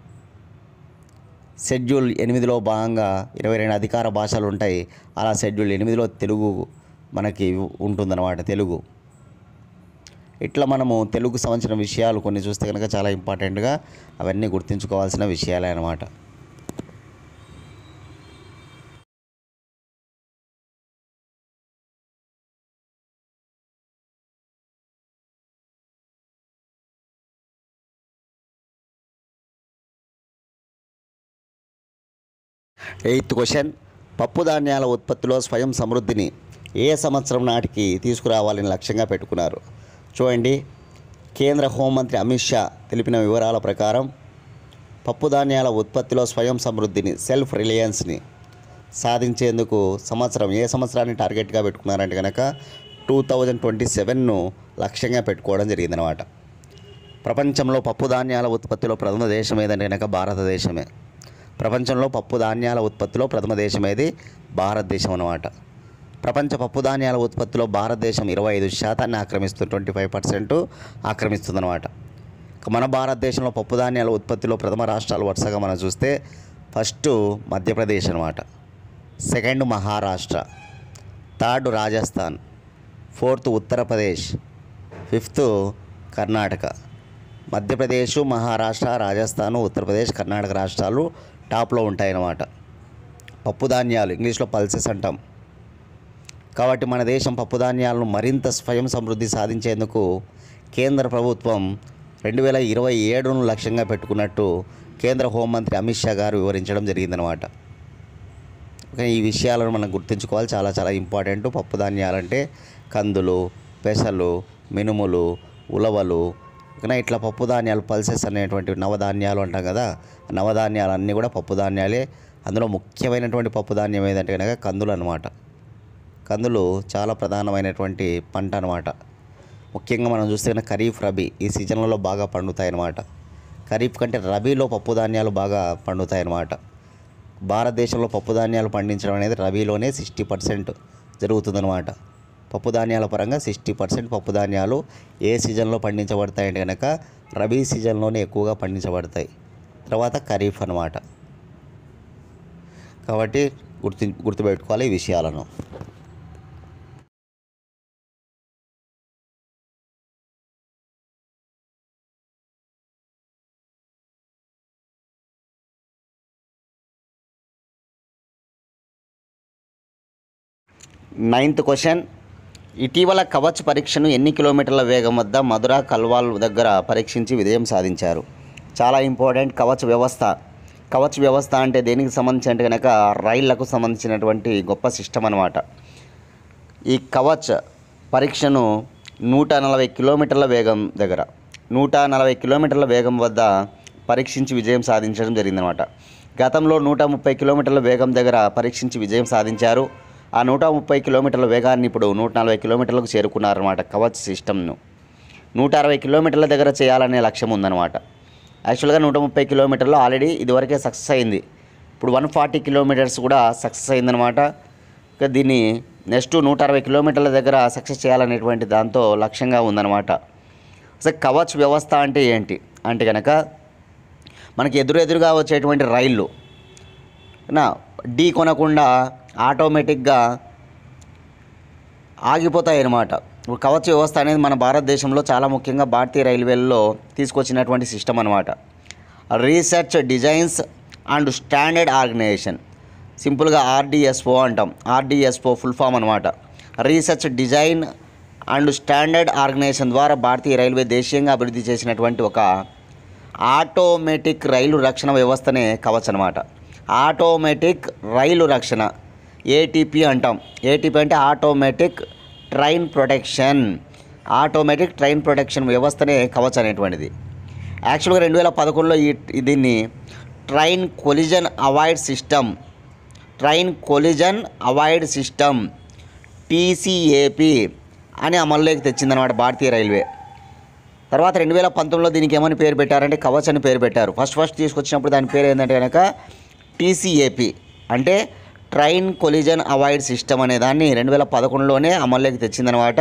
షెడ్యూల్ ఎనిమిదిలో భాగంగా ఇరవై రెండు అధికార భాషలు ఉంటాయి అలా షెడ్యూల్ ఎనిమిదిలో తెలుగు మనకి ఉంటుందన్నమాట తెలుగు ఇట్లా మనము తెలుగు సంబంధించిన విషయాలు కొన్ని చూస్తే కనుక చాలా ఇంపార్టెంట్గా అవన్నీ గుర్తుంచుకోవాల్సిన విషయాలే అన్నమాట ఎయిత్ క్వశ్చన్ పప్పు ధాన్యాల ఉత్పత్తిలో స్వయం సమృద్ధిని ఏ సంవత్సరం నాటికి తీసుకురావాలని లక్ష్యంగా పెట్టుకున్నారు చూడండి కేంద్ర హోంమంత్రి అమిత్ షా తెలిపిన వివరాల ప్రకారం పప్పు ధాన్యాల ఉత్పత్తిలో స్వయం సమృద్ధిని సెల్ఫ్ రిలయన్స్ని సాధించేందుకు సంవత్సరం ఏ సంవత్సరాన్ని టార్గెట్గా పెట్టుకున్నారంటే కనుక టూ థౌజండ్ ట్వంటీ సెవెన్ను లక్ష్యంగా పెట్టుకోవడం జరిగిందనమాట ప్రపంచంలో పప్పు ధాన్యాల ఉత్పత్తిలో ప్రథమ దేశం ఏదంటే కనుక భారతదేశమే ప్రపంచంలో పప్పు ధాన్యాల ఉత్పత్తిలో ప్రథమ దేశం ఏది భారతదేశం అన్నమాట ప్రపంచ పప్పు ధాన్యాల ఉత్పత్తిలో భారతదేశం ఇరవై ఐదు శాతాన్ని ఆక్రమిస్తూ ట్వంటీ ఫైవ్ పర్సెంట్ ఆక్రమిస్తుందన్నమాట ఇక మన భారతదేశంలో పప్పు ధాన్యాల ఉత్పత్తిలో ప్రథమ రాష్ట్రాలు వరుసగా మనం చూస్తే ఫస్ట్ మధ్యప్రదేశ్ అనమాట second Maharashtra third Rajasthan fourth Uttar Pradesh fifth Karnataka Madhya Pradesh Maharashtra Rajasthan Uttar Pradesh Karnataka రాష్ట్రాలు టాప్లో ఉంటాయన్నమాట పప్పు ధాన్యాలు ఇంగ్లీష్లో పల్సెస్ అంటాం కాబట్టి మన దేశం పప్పు ధాన్యాలను మరింత స్వయం సమృద్ధి సాధించేందుకు కేంద్ర ప్రభుత్వం రెండు వేల ఇరవై ఏడును లక్ష్యంగా పెట్టుకున్నట్టు కేంద్ర హోంమంత్రి అమిత్ షా గారు వివరించడం జరిగిందనమాట ఓకే, ఈ విషయాలను మనం గుర్తుంచుకోవాలి చాలా చాలా ఇంపార్టెంట్ పప్పు ధాన్యాలంటే కందులు పెసలు మినుములు ఉలవలు ఇంకా ఇట్లా పప్పు ధాన్యాలు పల్సెస్ అనేటువంటి నవధాన్యాలు అంటాం కదా ఆ నవధాన్యాలు అన్నీ కూడా పప్పు ధాన్యాలే అందులో ముఖ్యమైనటువంటి పప్పు ధాన్యం ఏదంటే కనుక కందులు అనమాట కందులు చాలా ప్రధానమైనటువంటి పంట అనమాట ముఖ్యంగా మనం చూస్తే కనుక ఖరీఫ్ రబీ ఈ సీజన్లలో బాగా పండుతాయి అన్నమాట ఖరీఫ్ కంటే రబీలో పప్పు ధాన్యాలు బాగా పండుతాయి అన్నమాట భారతదేశంలో పప్పు ధాన్యాలు పండించడం అనేది రబీలోనే సిక్స్టీ పర్సెంట్ జరుగుతుందన్నమాట పప్పు ధాన్యాల పరంగా సిక్స్టీ పర్సెంట్ పప్పు ధాన్యాలు ఏ సీజన్లో పండించబడతాయంటే కనుక రబీ సీజన్లోనే ఎక్కువగా పండించబడతాయి తర్వాత ఖరీఫ్ అన్నమాట కాబట్టి గుర్తు గుర్తుపెట్టుకోవాలి ఈ విషయాలను నైన్త్ క్వశ్చన్ ఇటీవల కవచ్ పరీక్షను ఎన్ని కిలోమీటర్ల వేగం వద్ద మధుర కల్వాల్ దగ్గర పరీక్షించి విజయం సాధించారు చాలా ఇంపార్టెంట్ కవచ్ వ్యవస్థ కవచ్ వ్యవస్థ అంటే దేనికి సంబంధించి అంటే కనుక రైళ్లకు సంబంధించినటువంటి గొప్ప సిస్టమ్ అనమాట ఈ కవచ్ పరీక్షను నూట నలభై కిలోమీటర్ల వేగం దగ్గర నూట నలభై కిలోమీటర్ల వేగం వద్ద పరీక్షించి విజయం సాధించడం జరిగిందనమాట గతంలో నూట ముప్పై కిలోమీటర్ల వేగం దగ్గర పరీక్షించి విజయం సాధించారు ఆ నూట ముప్పై కిలోమీటర్ల వేగాన్ని ఇప్పుడు నూట నలభై కిలోమీటర్లకు చేరుకున్నారన్నమాట కవచ్ సిస్టమ్ను నూట అరవై కిలోమీటర్ల దగ్గర చేయాలనే లక్ష్యం ఉందన్నమాట యాక్చువల్గా నూట ముప్పై కిలోమీటర్లు ఆల్రెడీ ఇదివరకే సక్సెస్ అయింది ఇప్పుడు వన్ ఫార్టీ కిలోమీటర్స్ కూడా సక్సెస్ అయిందనమాట ఇక దీన్ని నెక్స్ట్ నూట అరవై కిలోమీటర్ల దగ్గర సక్సెస్ చేయాలనేటువంటి దాంతో లక్ష్యంగా ఉందన్నమాట అసలు కవచ్ వ్యవస్థ అంటే ఏంటి అంటే కనుక మనకి ఎదురెదురుగా వచ్చేటువంటి రైళ్ళు నా ఢీ కొనకుండా ఆటోమేటిక్గా ఆగిపోతాయి అన్నమాట ఇప్పుడు కవచ వ్యవస్థ అనేది మన భారతదేశంలో చాలా ముఖ్యంగా భారతీయ రైల్వేల్లో తీసుకొచ్చినటువంటి సిస్టమ్ అనమాట research designs and standard organisation సింపుల్గా ఆర్డిఎస్ఓ అంటాం ఆర్డిఎస్ఓ ఫుల్ ఫామ్ అనమాట research design and standard organisation ద్వారా భారతీయ రైల్వే దేశీయంగా అభివృద్ధి చేసినటువంటి ఒక ఆటోమేటిక్ రైలు రక్షణ వ్యవస్థనే కవచ్ అనమాట ఆటోమేటిక్ రైలు రక్షణ ఏటీపీ అంటాం ఏటీపీ అంటే automatic train protection automatic train protection వ్యవస్థనే కవచ్ అనేటువంటిది యాక్చువల్గా రెండు వేల పదకొండులో ఈ దీన్ని train collision avoid system train collision avoid system TCAP అని అమల్లోకి తెచ్చిందనమాట భారతీయ రైల్వే తర్వాత రెండు వేల పంతొమ్మిదిలో దీనికి ఏమని పేరు పెట్టారంటే కవచ్ అని పేరు పెట్టారు ఫస్ట్ ఫస్ట్ తీసుకొచ్చినప్పుడు దాని పేరు ఏంటంటే కనుక టీసీఏపీ అంటే ట్రైన్ కొలిజన్ అవాయిడ్ సిస్టమ్ అనే దాన్ని రెండు వేల పదకొండులోనే అమల్లోకి తెచ్చిందనమాట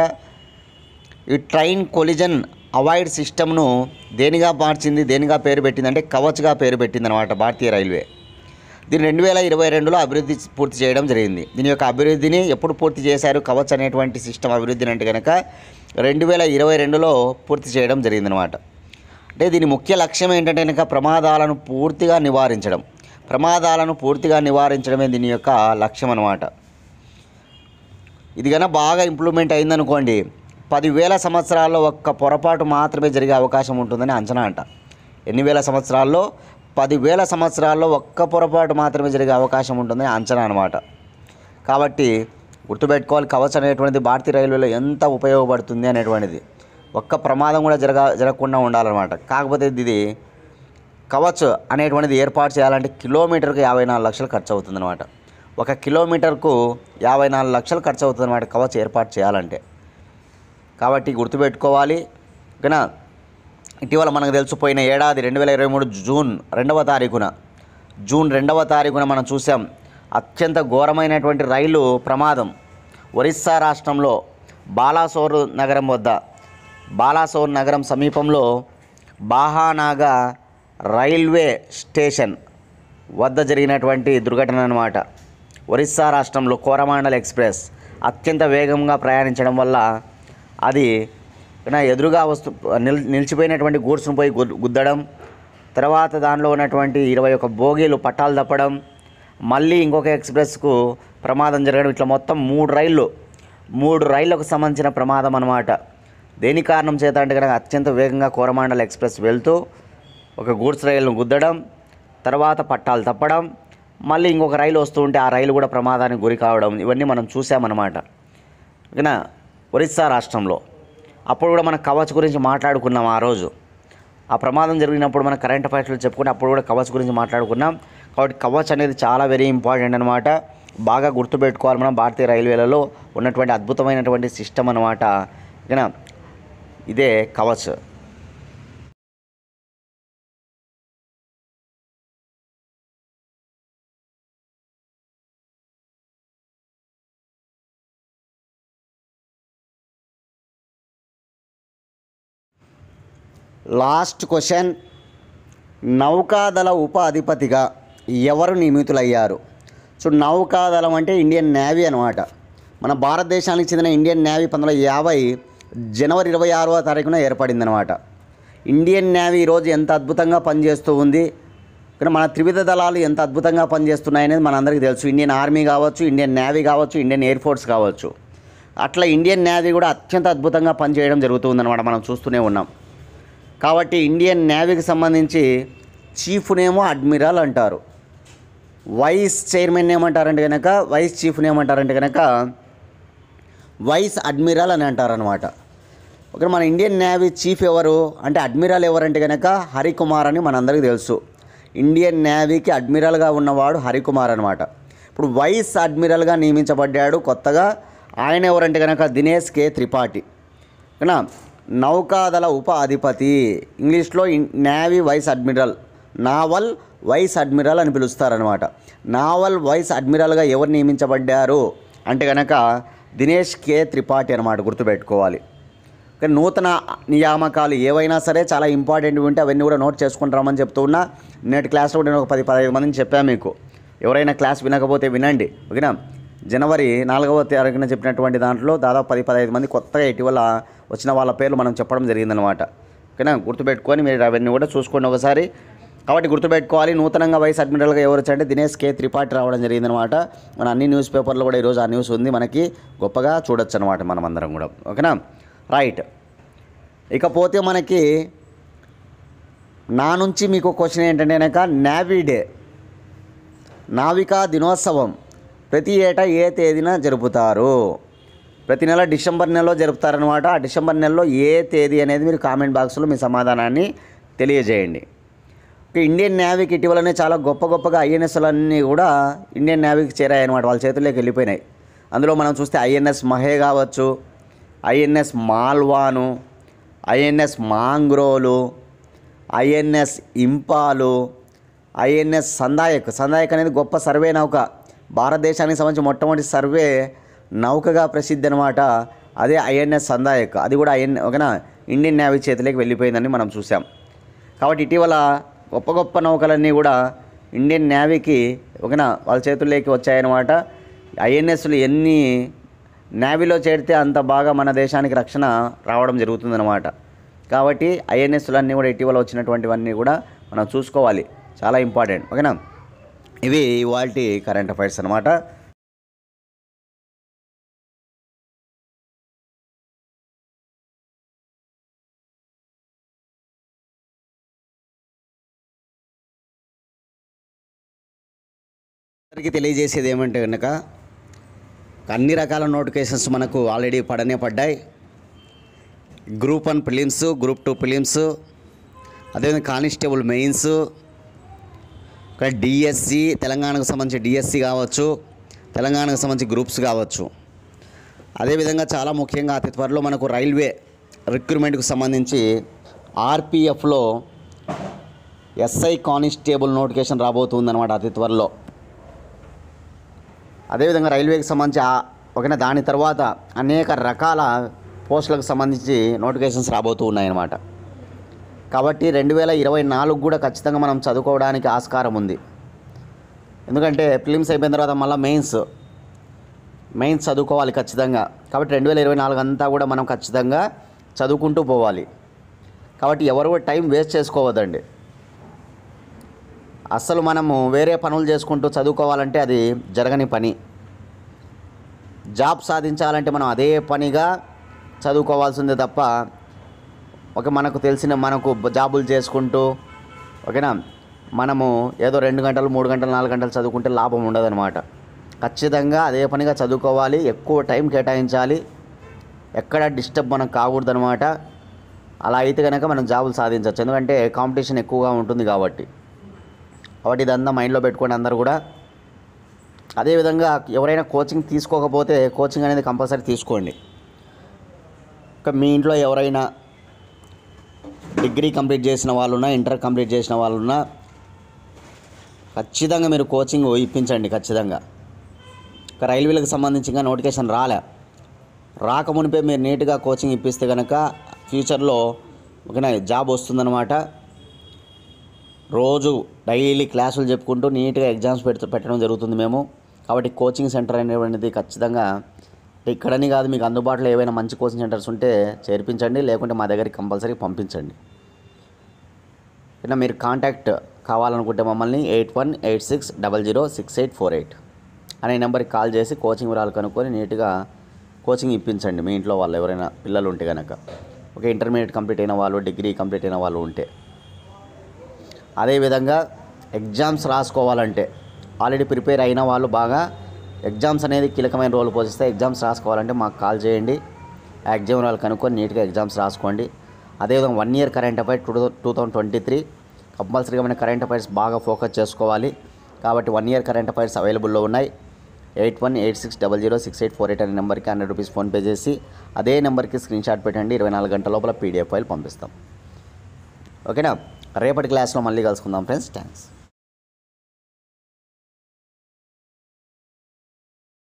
ఈ ట్రైన్ కొలిజన్ అవాయిడ్ సిస్టమ్ను దేనిగా మార్చింది దేనిగా పేరు పెట్టింది అంటే కవచ్గా పేరు పెట్టిందనమాట భారతీయ రైల్వే దీన్ని రెండు వేల ఇరవై రెండులో అభివృద్ధి పూర్తి చేయడం జరిగింది దీని యొక్క అభివృద్ధిని ఎప్పుడు పూర్తి చేశారు కవచ్ అనేటువంటి సిస్టమ్ అభివృద్ధిని అంటే కనుక రెండు వేల ఇరవై రెండులో పూర్తి చేయడం జరిగిందనమాట అంటే దీని ముఖ్య లక్ష్యం ఏంటంటే కనుక ప్రమాదాలను పూర్తిగా నివారించడం ప్రమాదాలను పూర్తిగా నివారించడమే దీని యొక్క లక్ష్యం అనమాట ఇది కన్నా బాగా ఇంప్రూవ్మెంట్ అయిందనుకోండి పదివేల సంవత్సరాల్లో ఒక్క పొరపాటు మాత్రమే జరిగే అవకాశం ఉంటుందని అంచనా అంట ఎన్ని వేల సంవత్సరాల్లో పదివేల సంవత్సరాల్లో ఒక్క పొరపాటు మాత్రమే జరిగే అవకాశం ఉంటుందని అంచనా అనమాట కాబట్టి గుర్తుపెట్టుకోవాలి కవచ్ అనేటువంటిది భారతీయ రైల్వేలో ఎంత ఉపయోగపడుతుంది అనేటువంటిది ఒక్క ప్రమాదం కూడా జరగ జరగకుండా ఉండాలన్నమాట కాకపోతే ఇది కవచ్ అనేటువంటిది ఏర్పాటు చేయాలంటే కిలోమీటర్కి యాభై నాలుగు లక్షలు ఖర్చు అవుతుందన్నమాట ఒక కిలోమీటర్కు యాభై నాలుగు లక్షలు ఖర్చు అవుతుందన్నమాట కవచ్ ఏర్పాటు చేయాలంటే కాబట్టి గుర్తుపెట్టుకోవాలి ఓకేనా ఇటీవల మనకు తెలిసిపోయిన ఏడాది రెండు వేల ఇరవై మూడు జూన్ రెండవ తారీఖున జూన్ రెండవ తారీఖున మనం చూసాం అత్యంత ఘోరమైనటువంటి రైలు ప్రమాదం ఒరిస్సా రాష్ట్రంలో బాలాసోర్ నగరం వద్ద బాలాసోర్ నగరం సమీపంలో బాహానాగా రైల్వే స్టేషన్ వద్ద జరిగినటువంటి దుర్ఘటన అన్నమాట ఒరిస్సా రాష్ట్రంలో కోరమాండల్ ఎక్స్ప్రెస్ అత్యంత వేగంగా ప్రయాణించడం వల్ల అది నా ఎదురుగా వస్తు నిల్ నిలిచిపోయినటువంటి గూడ్స్ను పోయి గుద్- గుద్దడం తర్వాత దానిలో ఉన్నటువంటి ఇరవై ఒక బోగీలు పట్టాలు తప్పడం మళ్ళీ ఇంకొక ఎక్స్ప్రెస్కు ప్రమాదం జరగడం ఇట్లా మొత్తం మూడు రైళ్ళు మూడు రైళ్లకు సంబంధించిన ప్రమాదం అన్నమాట దేని కారణం చేత అంటే కనుక అత్యంత వేగంగా కోరమాండల్ ఎక్స్ప్రెస్ వెళ్తూ ఒక గూడ్స్ రైలును గుద్దడం తర్వాత పట్టాలు తప్పడం మళ్ళీ ఇంకొక రైలు వస్తూ ఉంటే ఆ రైలు కూడా ప్రమాదానికి గురి కావడం ఇవన్నీ మనం చూసామన్నమాట ఓకేనా ఒరిస్సా రాష్ట్రంలో అప్పుడు కూడా మనం కవచ్ గురించి మాట్లాడుకున్నాం ఆ రోజు ఆ ప్రమాదం జరిగినప్పుడు మనం కరెంట్ అఫైర్స్లో చెప్పుకుంటే అప్పుడు కూడా కవచ్ గురించి మాట్లాడుకున్నాం కాబట్టి కవచ్ అనేది చాలా వెరీ ఇంపార్టెంట్ అనమాట బాగా గుర్తుపెట్టుకోవాలి మనం భారతీయ రైల్వేలలో ఉన్నటువంటి అద్భుతమైనటువంటి సిస్టమ్ అనమాట ఓకేనా ఇదే కవచ్ లాస్ట్ క్వశ్చన్ నౌకాదళ ఉప అధిపతిగా ఎవరు నియమితులయ్యారు సో నౌకాదళం అంటే ఇండియన్ నేవీ అనమాట మన భారతదేశానికి చెందిన ఇండియన్ నేవీ పంతొమ్మిది వందల యాభై జనవరి ఇరవై ఆరవ తారీఖున ఏర్పడింది అనమాట ఇండియన్ నేవీ ఈరోజు ఎంత అద్భుతంగా పనిచేస్తూ ఉంది కానీ మన త్రివిధ దళాలు ఎంత అద్భుతంగా పనిచేస్తున్నాయనేది మనందరికీ తెలుసు ఇండియన్ ఆర్మీ కావచ్చు ఇండియన్ నేవీ కావచ్చు ఇండియన్ ఎయిర్ ఫోర్స్ కావచ్చు అట్లా ఇండియన్ నేవీ కూడా అత్యంత అద్భుతంగా పనిచేయడం జరుగుతుందన్నమాట మనం చూస్తూనే ఉన్నాం కాబట్టి ఇండియన్ నేవీకి సంబంధించి చీఫ్నేమో అడ్మిరల్ అంటారు వైస్ చైర్మన్ ఏమంటారంటే కనుక వైస్ చీఫ్ని ఏమంటారంటే కనుక వైస్ అడ్మిరల్ అని అంటారనమాట ఒక మన ఇండియన్ నేవీ చీఫ్ ఎవరు అంటే అడ్మిరల్ ఎవరంటే కనుక హరికుమార్ అని మనందరికీ తెలుసు ఇండియన్ నేవీకి అడ్మిరల్గా ఉన్నవాడు హరికుమార్ అనమాట ఇప్పుడు వైస్ అడ్మిరల్గా నియమించబడ్డాడు కొత్తగా ఆయన ఎవరంటే కనుక దినేష్ కే త్రిపాఠి ఓకేనా నౌకాదళ ఉప అధిపతి ఇంగ్లీష్లో ఇన్- navy vice admiral naval vice admiral అని పిలుస్తారనమాట నావల్ వైస్ అడ్మిరల్గా ఎవరు నియమించబడ్డారు అంటే కనుక దినేష్ కే త్రిపాఠి అనమాట గుర్తుపెట్టుకోవాలి కానీ నూతన నియామకాలు ఏవైనా సరే చాలా ఇంపార్టెంట్ ఉంటే అవన్నీ కూడా నోట్ చేసుకుంటామని చెప్తూ ఉన్నా నేటి క్లాస్లో కూడా నేను ఒక పది పదహైదు మందిని చెప్పాను మీకు ఎవరైనా క్లాస్ వినకపోతే వినండి ఓకేనా జనవరి నాలుగవ తారీఖున చెప్పినటువంటి దాంట్లో దాదాపు పది పదహైదు మంది కొత్తగా ఇటీవల వచ్చిన వాళ్ళ పేర్లు మనం చెప్పడం జరిగిందనమాట ఓకేనా గుర్తుపెట్టుకొని మీరు అవన్నీ కూడా చూసుకోండి ఒకసారి కాబట్టి గుర్తుపెట్టుకోవాలి నూతనంగా వైస్ అడ్మిరల్గా ఎవరు వచ్చారంటే దినేష్ కే త్రిపాఠి రావడం జరిగిందనమాట మన అన్ని న్యూస్ పేపర్లో కూడా ఈరోజు ఆ న్యూస్ ఉంది మనకి గొప్పగా చూడొచ్చు అనమాట మనం అందరం కూడా ఓకేనా రైట్ ఇకపోతే మనకి నా నుంచి మీకు క్వశ్చన్ ఏంటంటే కనుక నావీ డే నావికా దినోత్సవం ప్రతి ఏటా ఏ తేదీన జరుపుతారు ప్రతి నెల డిసెంబర్ నెలలో జరుపుతారనమాట ఆ డిసెంబర్ నెలలో ఏ తేదీ అనేది మీరు కామెంట్ బాక్స్లో మీ సమాధానాన్ని తెలియజేయండి ఇక ఇండియన్ నేవీకి ఇటీవలనే చాలా గొప్ప గొప్పగా ఐఎన్ఎస్లన్నీ కూడా ఇండియన్ నేవీకి చేరాయి అనమాట వాళ్ళ చేతుల్లోకి వెళ్ళిపోయినాయి అందులో మనం చూస్తే ఐఎన్ఎస్ మహే కావచ్చు INS Malvan INS Mangrol INS Imphal INS Sandhayak Sandhayak అనేది గొప్ప సర్వే నౌక భారతదేశానికి సంబంధించి మొట్టమొదటి సర్వే నౌకగా ప్రసిద్ధి అనమాట అదే ఐఎన్ఎస్ సందాయక్ అది కూడా ఐఎన్ ఓకేనా ఇండియన్ నేవీ చేతిలోకి వెళ్ళిపోయిందని మనం చూసాం కాబట్టి ఇటీవల గొప్ప గొప్ప నౌకలన్నీ కూడా ఇండియన్ నేవీకి ఓకేనా వాళ్ళ చేతుల్లోకి వచ్చాయన్నమాట ఐఎన్ఎస్లు ఎన్ని నేవీలో చేరితే అంత బాగా మన దేశానికి రక్షణ రావడం జరుగుతుందన్నమాట కాబట్టి ఐఎన్ఎస్లు అన్నీ కూడా ఇటీవల వచ్చినటువంటివన్నీ కూడా మనం చూసుకోవాలి చాలా ఇంపార్టెంట్ ఓకేనా ఇవి ఇవాళ కరెంట్ అఫైర్స్ అనమాట అందరికీ తెలియజేసేది ఏమంటే కనుక అన్ని రకాల నోటిఫికేషన్స్ మనకు ఆల్రెడీ పడనే పడ్డాయి group one prelims group two prelims అదేవిధంగా కానిస్టేబుల్ మెయిన్స్ ఇక్కడ డిఎస్సి తెలంగాణకు సంబంధించి డిఎస్సి కావచ్చు తెలంగాణకు సంబంధించి గ్రూప్స్ కావచ్చు అదేవిధంగా చాలా ముఖ్యంగా అతి త్వరలో మనకు రైల్వే రిక్రూట్మెంట్కు సంబంధించి ఆర్పిఎఫ్లో ఎస్ఐ కానిస్టేబుల్ నోటిఫికేషన్ రాబోతుందన్నమాట అతి త్వరలో అదేవిధంగా రైల్వేకి సంబంధించి ఆ- ఒకనా దాని తర్వాత అనేక రకాల పోస్టులకు సంబంధించి నోటిఫికేషన్స్ రాబోతూ ఉన్నాయన్నమాట కాబట్టి రెండు వేల ఇరవై నాలుగు కూడా ఖచ్చితంగా మనం చదువుకోవడానికి ఆస్కారం ఉంది ఎందుకంటే ఫిలిమ్స్ అయిపోయిన తర్వాత మళ్ళీ మెయిన్స్ మెయిన్స్ చదువుకోవాలి ఖచ్చితంగా కాబట్టి రెండు వేల ఇరవై నాలుగు అంతా కూడా మనం ఖచ్చితంగా చదువుకుంటూ పోవాలి కాబట్టి ఎవరు కూడా టైం వేస్ట్ చేసుకోవద్దండి అస్సలు మనము వేరే పనులు చేసుకుంటూ చదువుకోవాలంటే అది జరగని పని జాబ్ సాధించాలంటే మనం అదే పనిగా చదువుకోవాల్సిందే తప్ప ఒక మనకు తెలిసిన మనకు జాబులు చేసుకుంటూ ఓకేనా మనము ఏదో రెండు గంటలు మూడు గంటలు నాలుగు గంటలు చదువుకుంటే లాభం ఉండదన్నమాట ఖచ్చితంగా అదే పనిగా చదువుకోవాలి ఎక్కువ టైం కేటాయించాలి ఎక్కడ డిస్టర్బ్ మనకు కాకూడదనమాట అలా అయితే కనుక మనం జాబులు సాధించవచ్చు ఎందుకంటే కాంపిటీషన్ ఎక్కువగా ఉంటుంది కాబట్టి కాబట్టి ఇదంతా మైండ్లో పెట్టుకోండి అందరు కూడా అదేవిధంగా ఎవరైనా కోచింగ్ తీసుకోకపోతే కోచింగ్ అనేది కంపల్సరీ తీసుకోండి ఇంకా మీ ఇంట్లో ఎవరైనా డిగ్రీ కంప్లీట్ చేసిన వాళ్ళున్నా ఇంటర్ కంప్లీట్ చేసిన వాళ్ళున్నా ఖచ్చితంగా మీరు కోచింగ్ ఇప్పించండి ఖచ్చితంగా ఇంకా రైల్వేలకు సంబంధించి ఇంకా నోటిఫికేషన్ రాలే రాకమునిపే మీరు నీట్గా కోచింగ్ ఇప్పిస్తే కనుక ఫ్యూచర్లో ఓకేనా జాబ్ వస్తుందన్నమాట రోజు డైలీ క్లాసులు చెప్పుకుంటూ నీట్గా ఎగ్జామ్స్ పెడుతూ పెట్టడం జరుగుతుంది మేము కాబట్టి కోచింగ్ సెంటర్ అనేటువంటిది ఖచ్చితంగా ఇక్కడని కాదు మీకు అందుబాటులో ఏవైనా మంచి కోచింగ్ సెంటర్స్ ఉంటే చేర్పించండి లేకుంటే మా దగ్గరికి కంపల్సరీ పంపించండి ఇట్లా మీరు కాంటాక్ట్ కావాలనుకుంటే మమ్మల్ని eight one eight six double zero six eight four eight అనే నెంబర్కి కాల్ చేసి కోచింగ్ వివరాలు కనుక్కొని నీట్గా కోచింగ్ ఇప్పించండి మీ ఇంట్లో వాళ్ళు ఎవరైనా పిల్లలు ఉంటే కనుక ఒక ఇంటర్మీడియట్ కంప్లీట్ అయిన వాళ్ళు డిగ్రీ కంప్లీట్ అయిన వాళ్ళు ఉంటే అదేవిధంగా ఎగ్జామ్స్ రాసుకోవాలంటే ఆల్రెడీ ప్రిపేర్ అయిన వాళ్ళు బాగా ఎగ్జామ్స్ అనేది కీలకమైన రోల్ పోషిస్తే ఎగ్జామ్స్ రాసుకోవాలంటే మాకు కాల్ చేయండి ఆ ఎగ్జామ్ వివరాలు కనుక్కొని నీట్గా ఎగ్జామ్స్ రాసుకోండి అదేవిధంగా one year current affairs two two thousand twenty three కంపల్సరీగా మన కరెంట్ అఫైర్స్ బాగా ఫోకస్ చేసుకోవాలి కాబట్టి వన్ ఇయర్ కరెంట్ అఫైర్స్ అవైలబుల్లో ఉన్నాయి eight one eight six double zero six eight four eight అనే నెంబర్కి హండ్రెడ్ రూపీస్ ఫోన్పే చేసి అదే నెంబర్కి స్క్రీన్ షాట్ పెట్టండి ఇరవై నాలుగు గంటల లోపల పీడిఎఫ్ ఫైల్ పంపిస్తాం ఓకేనా రేపటి క్లాస్లో మళ్ళీ కలుసుకుందాం ఫ్రెండ్స్ థ్యాంక్స్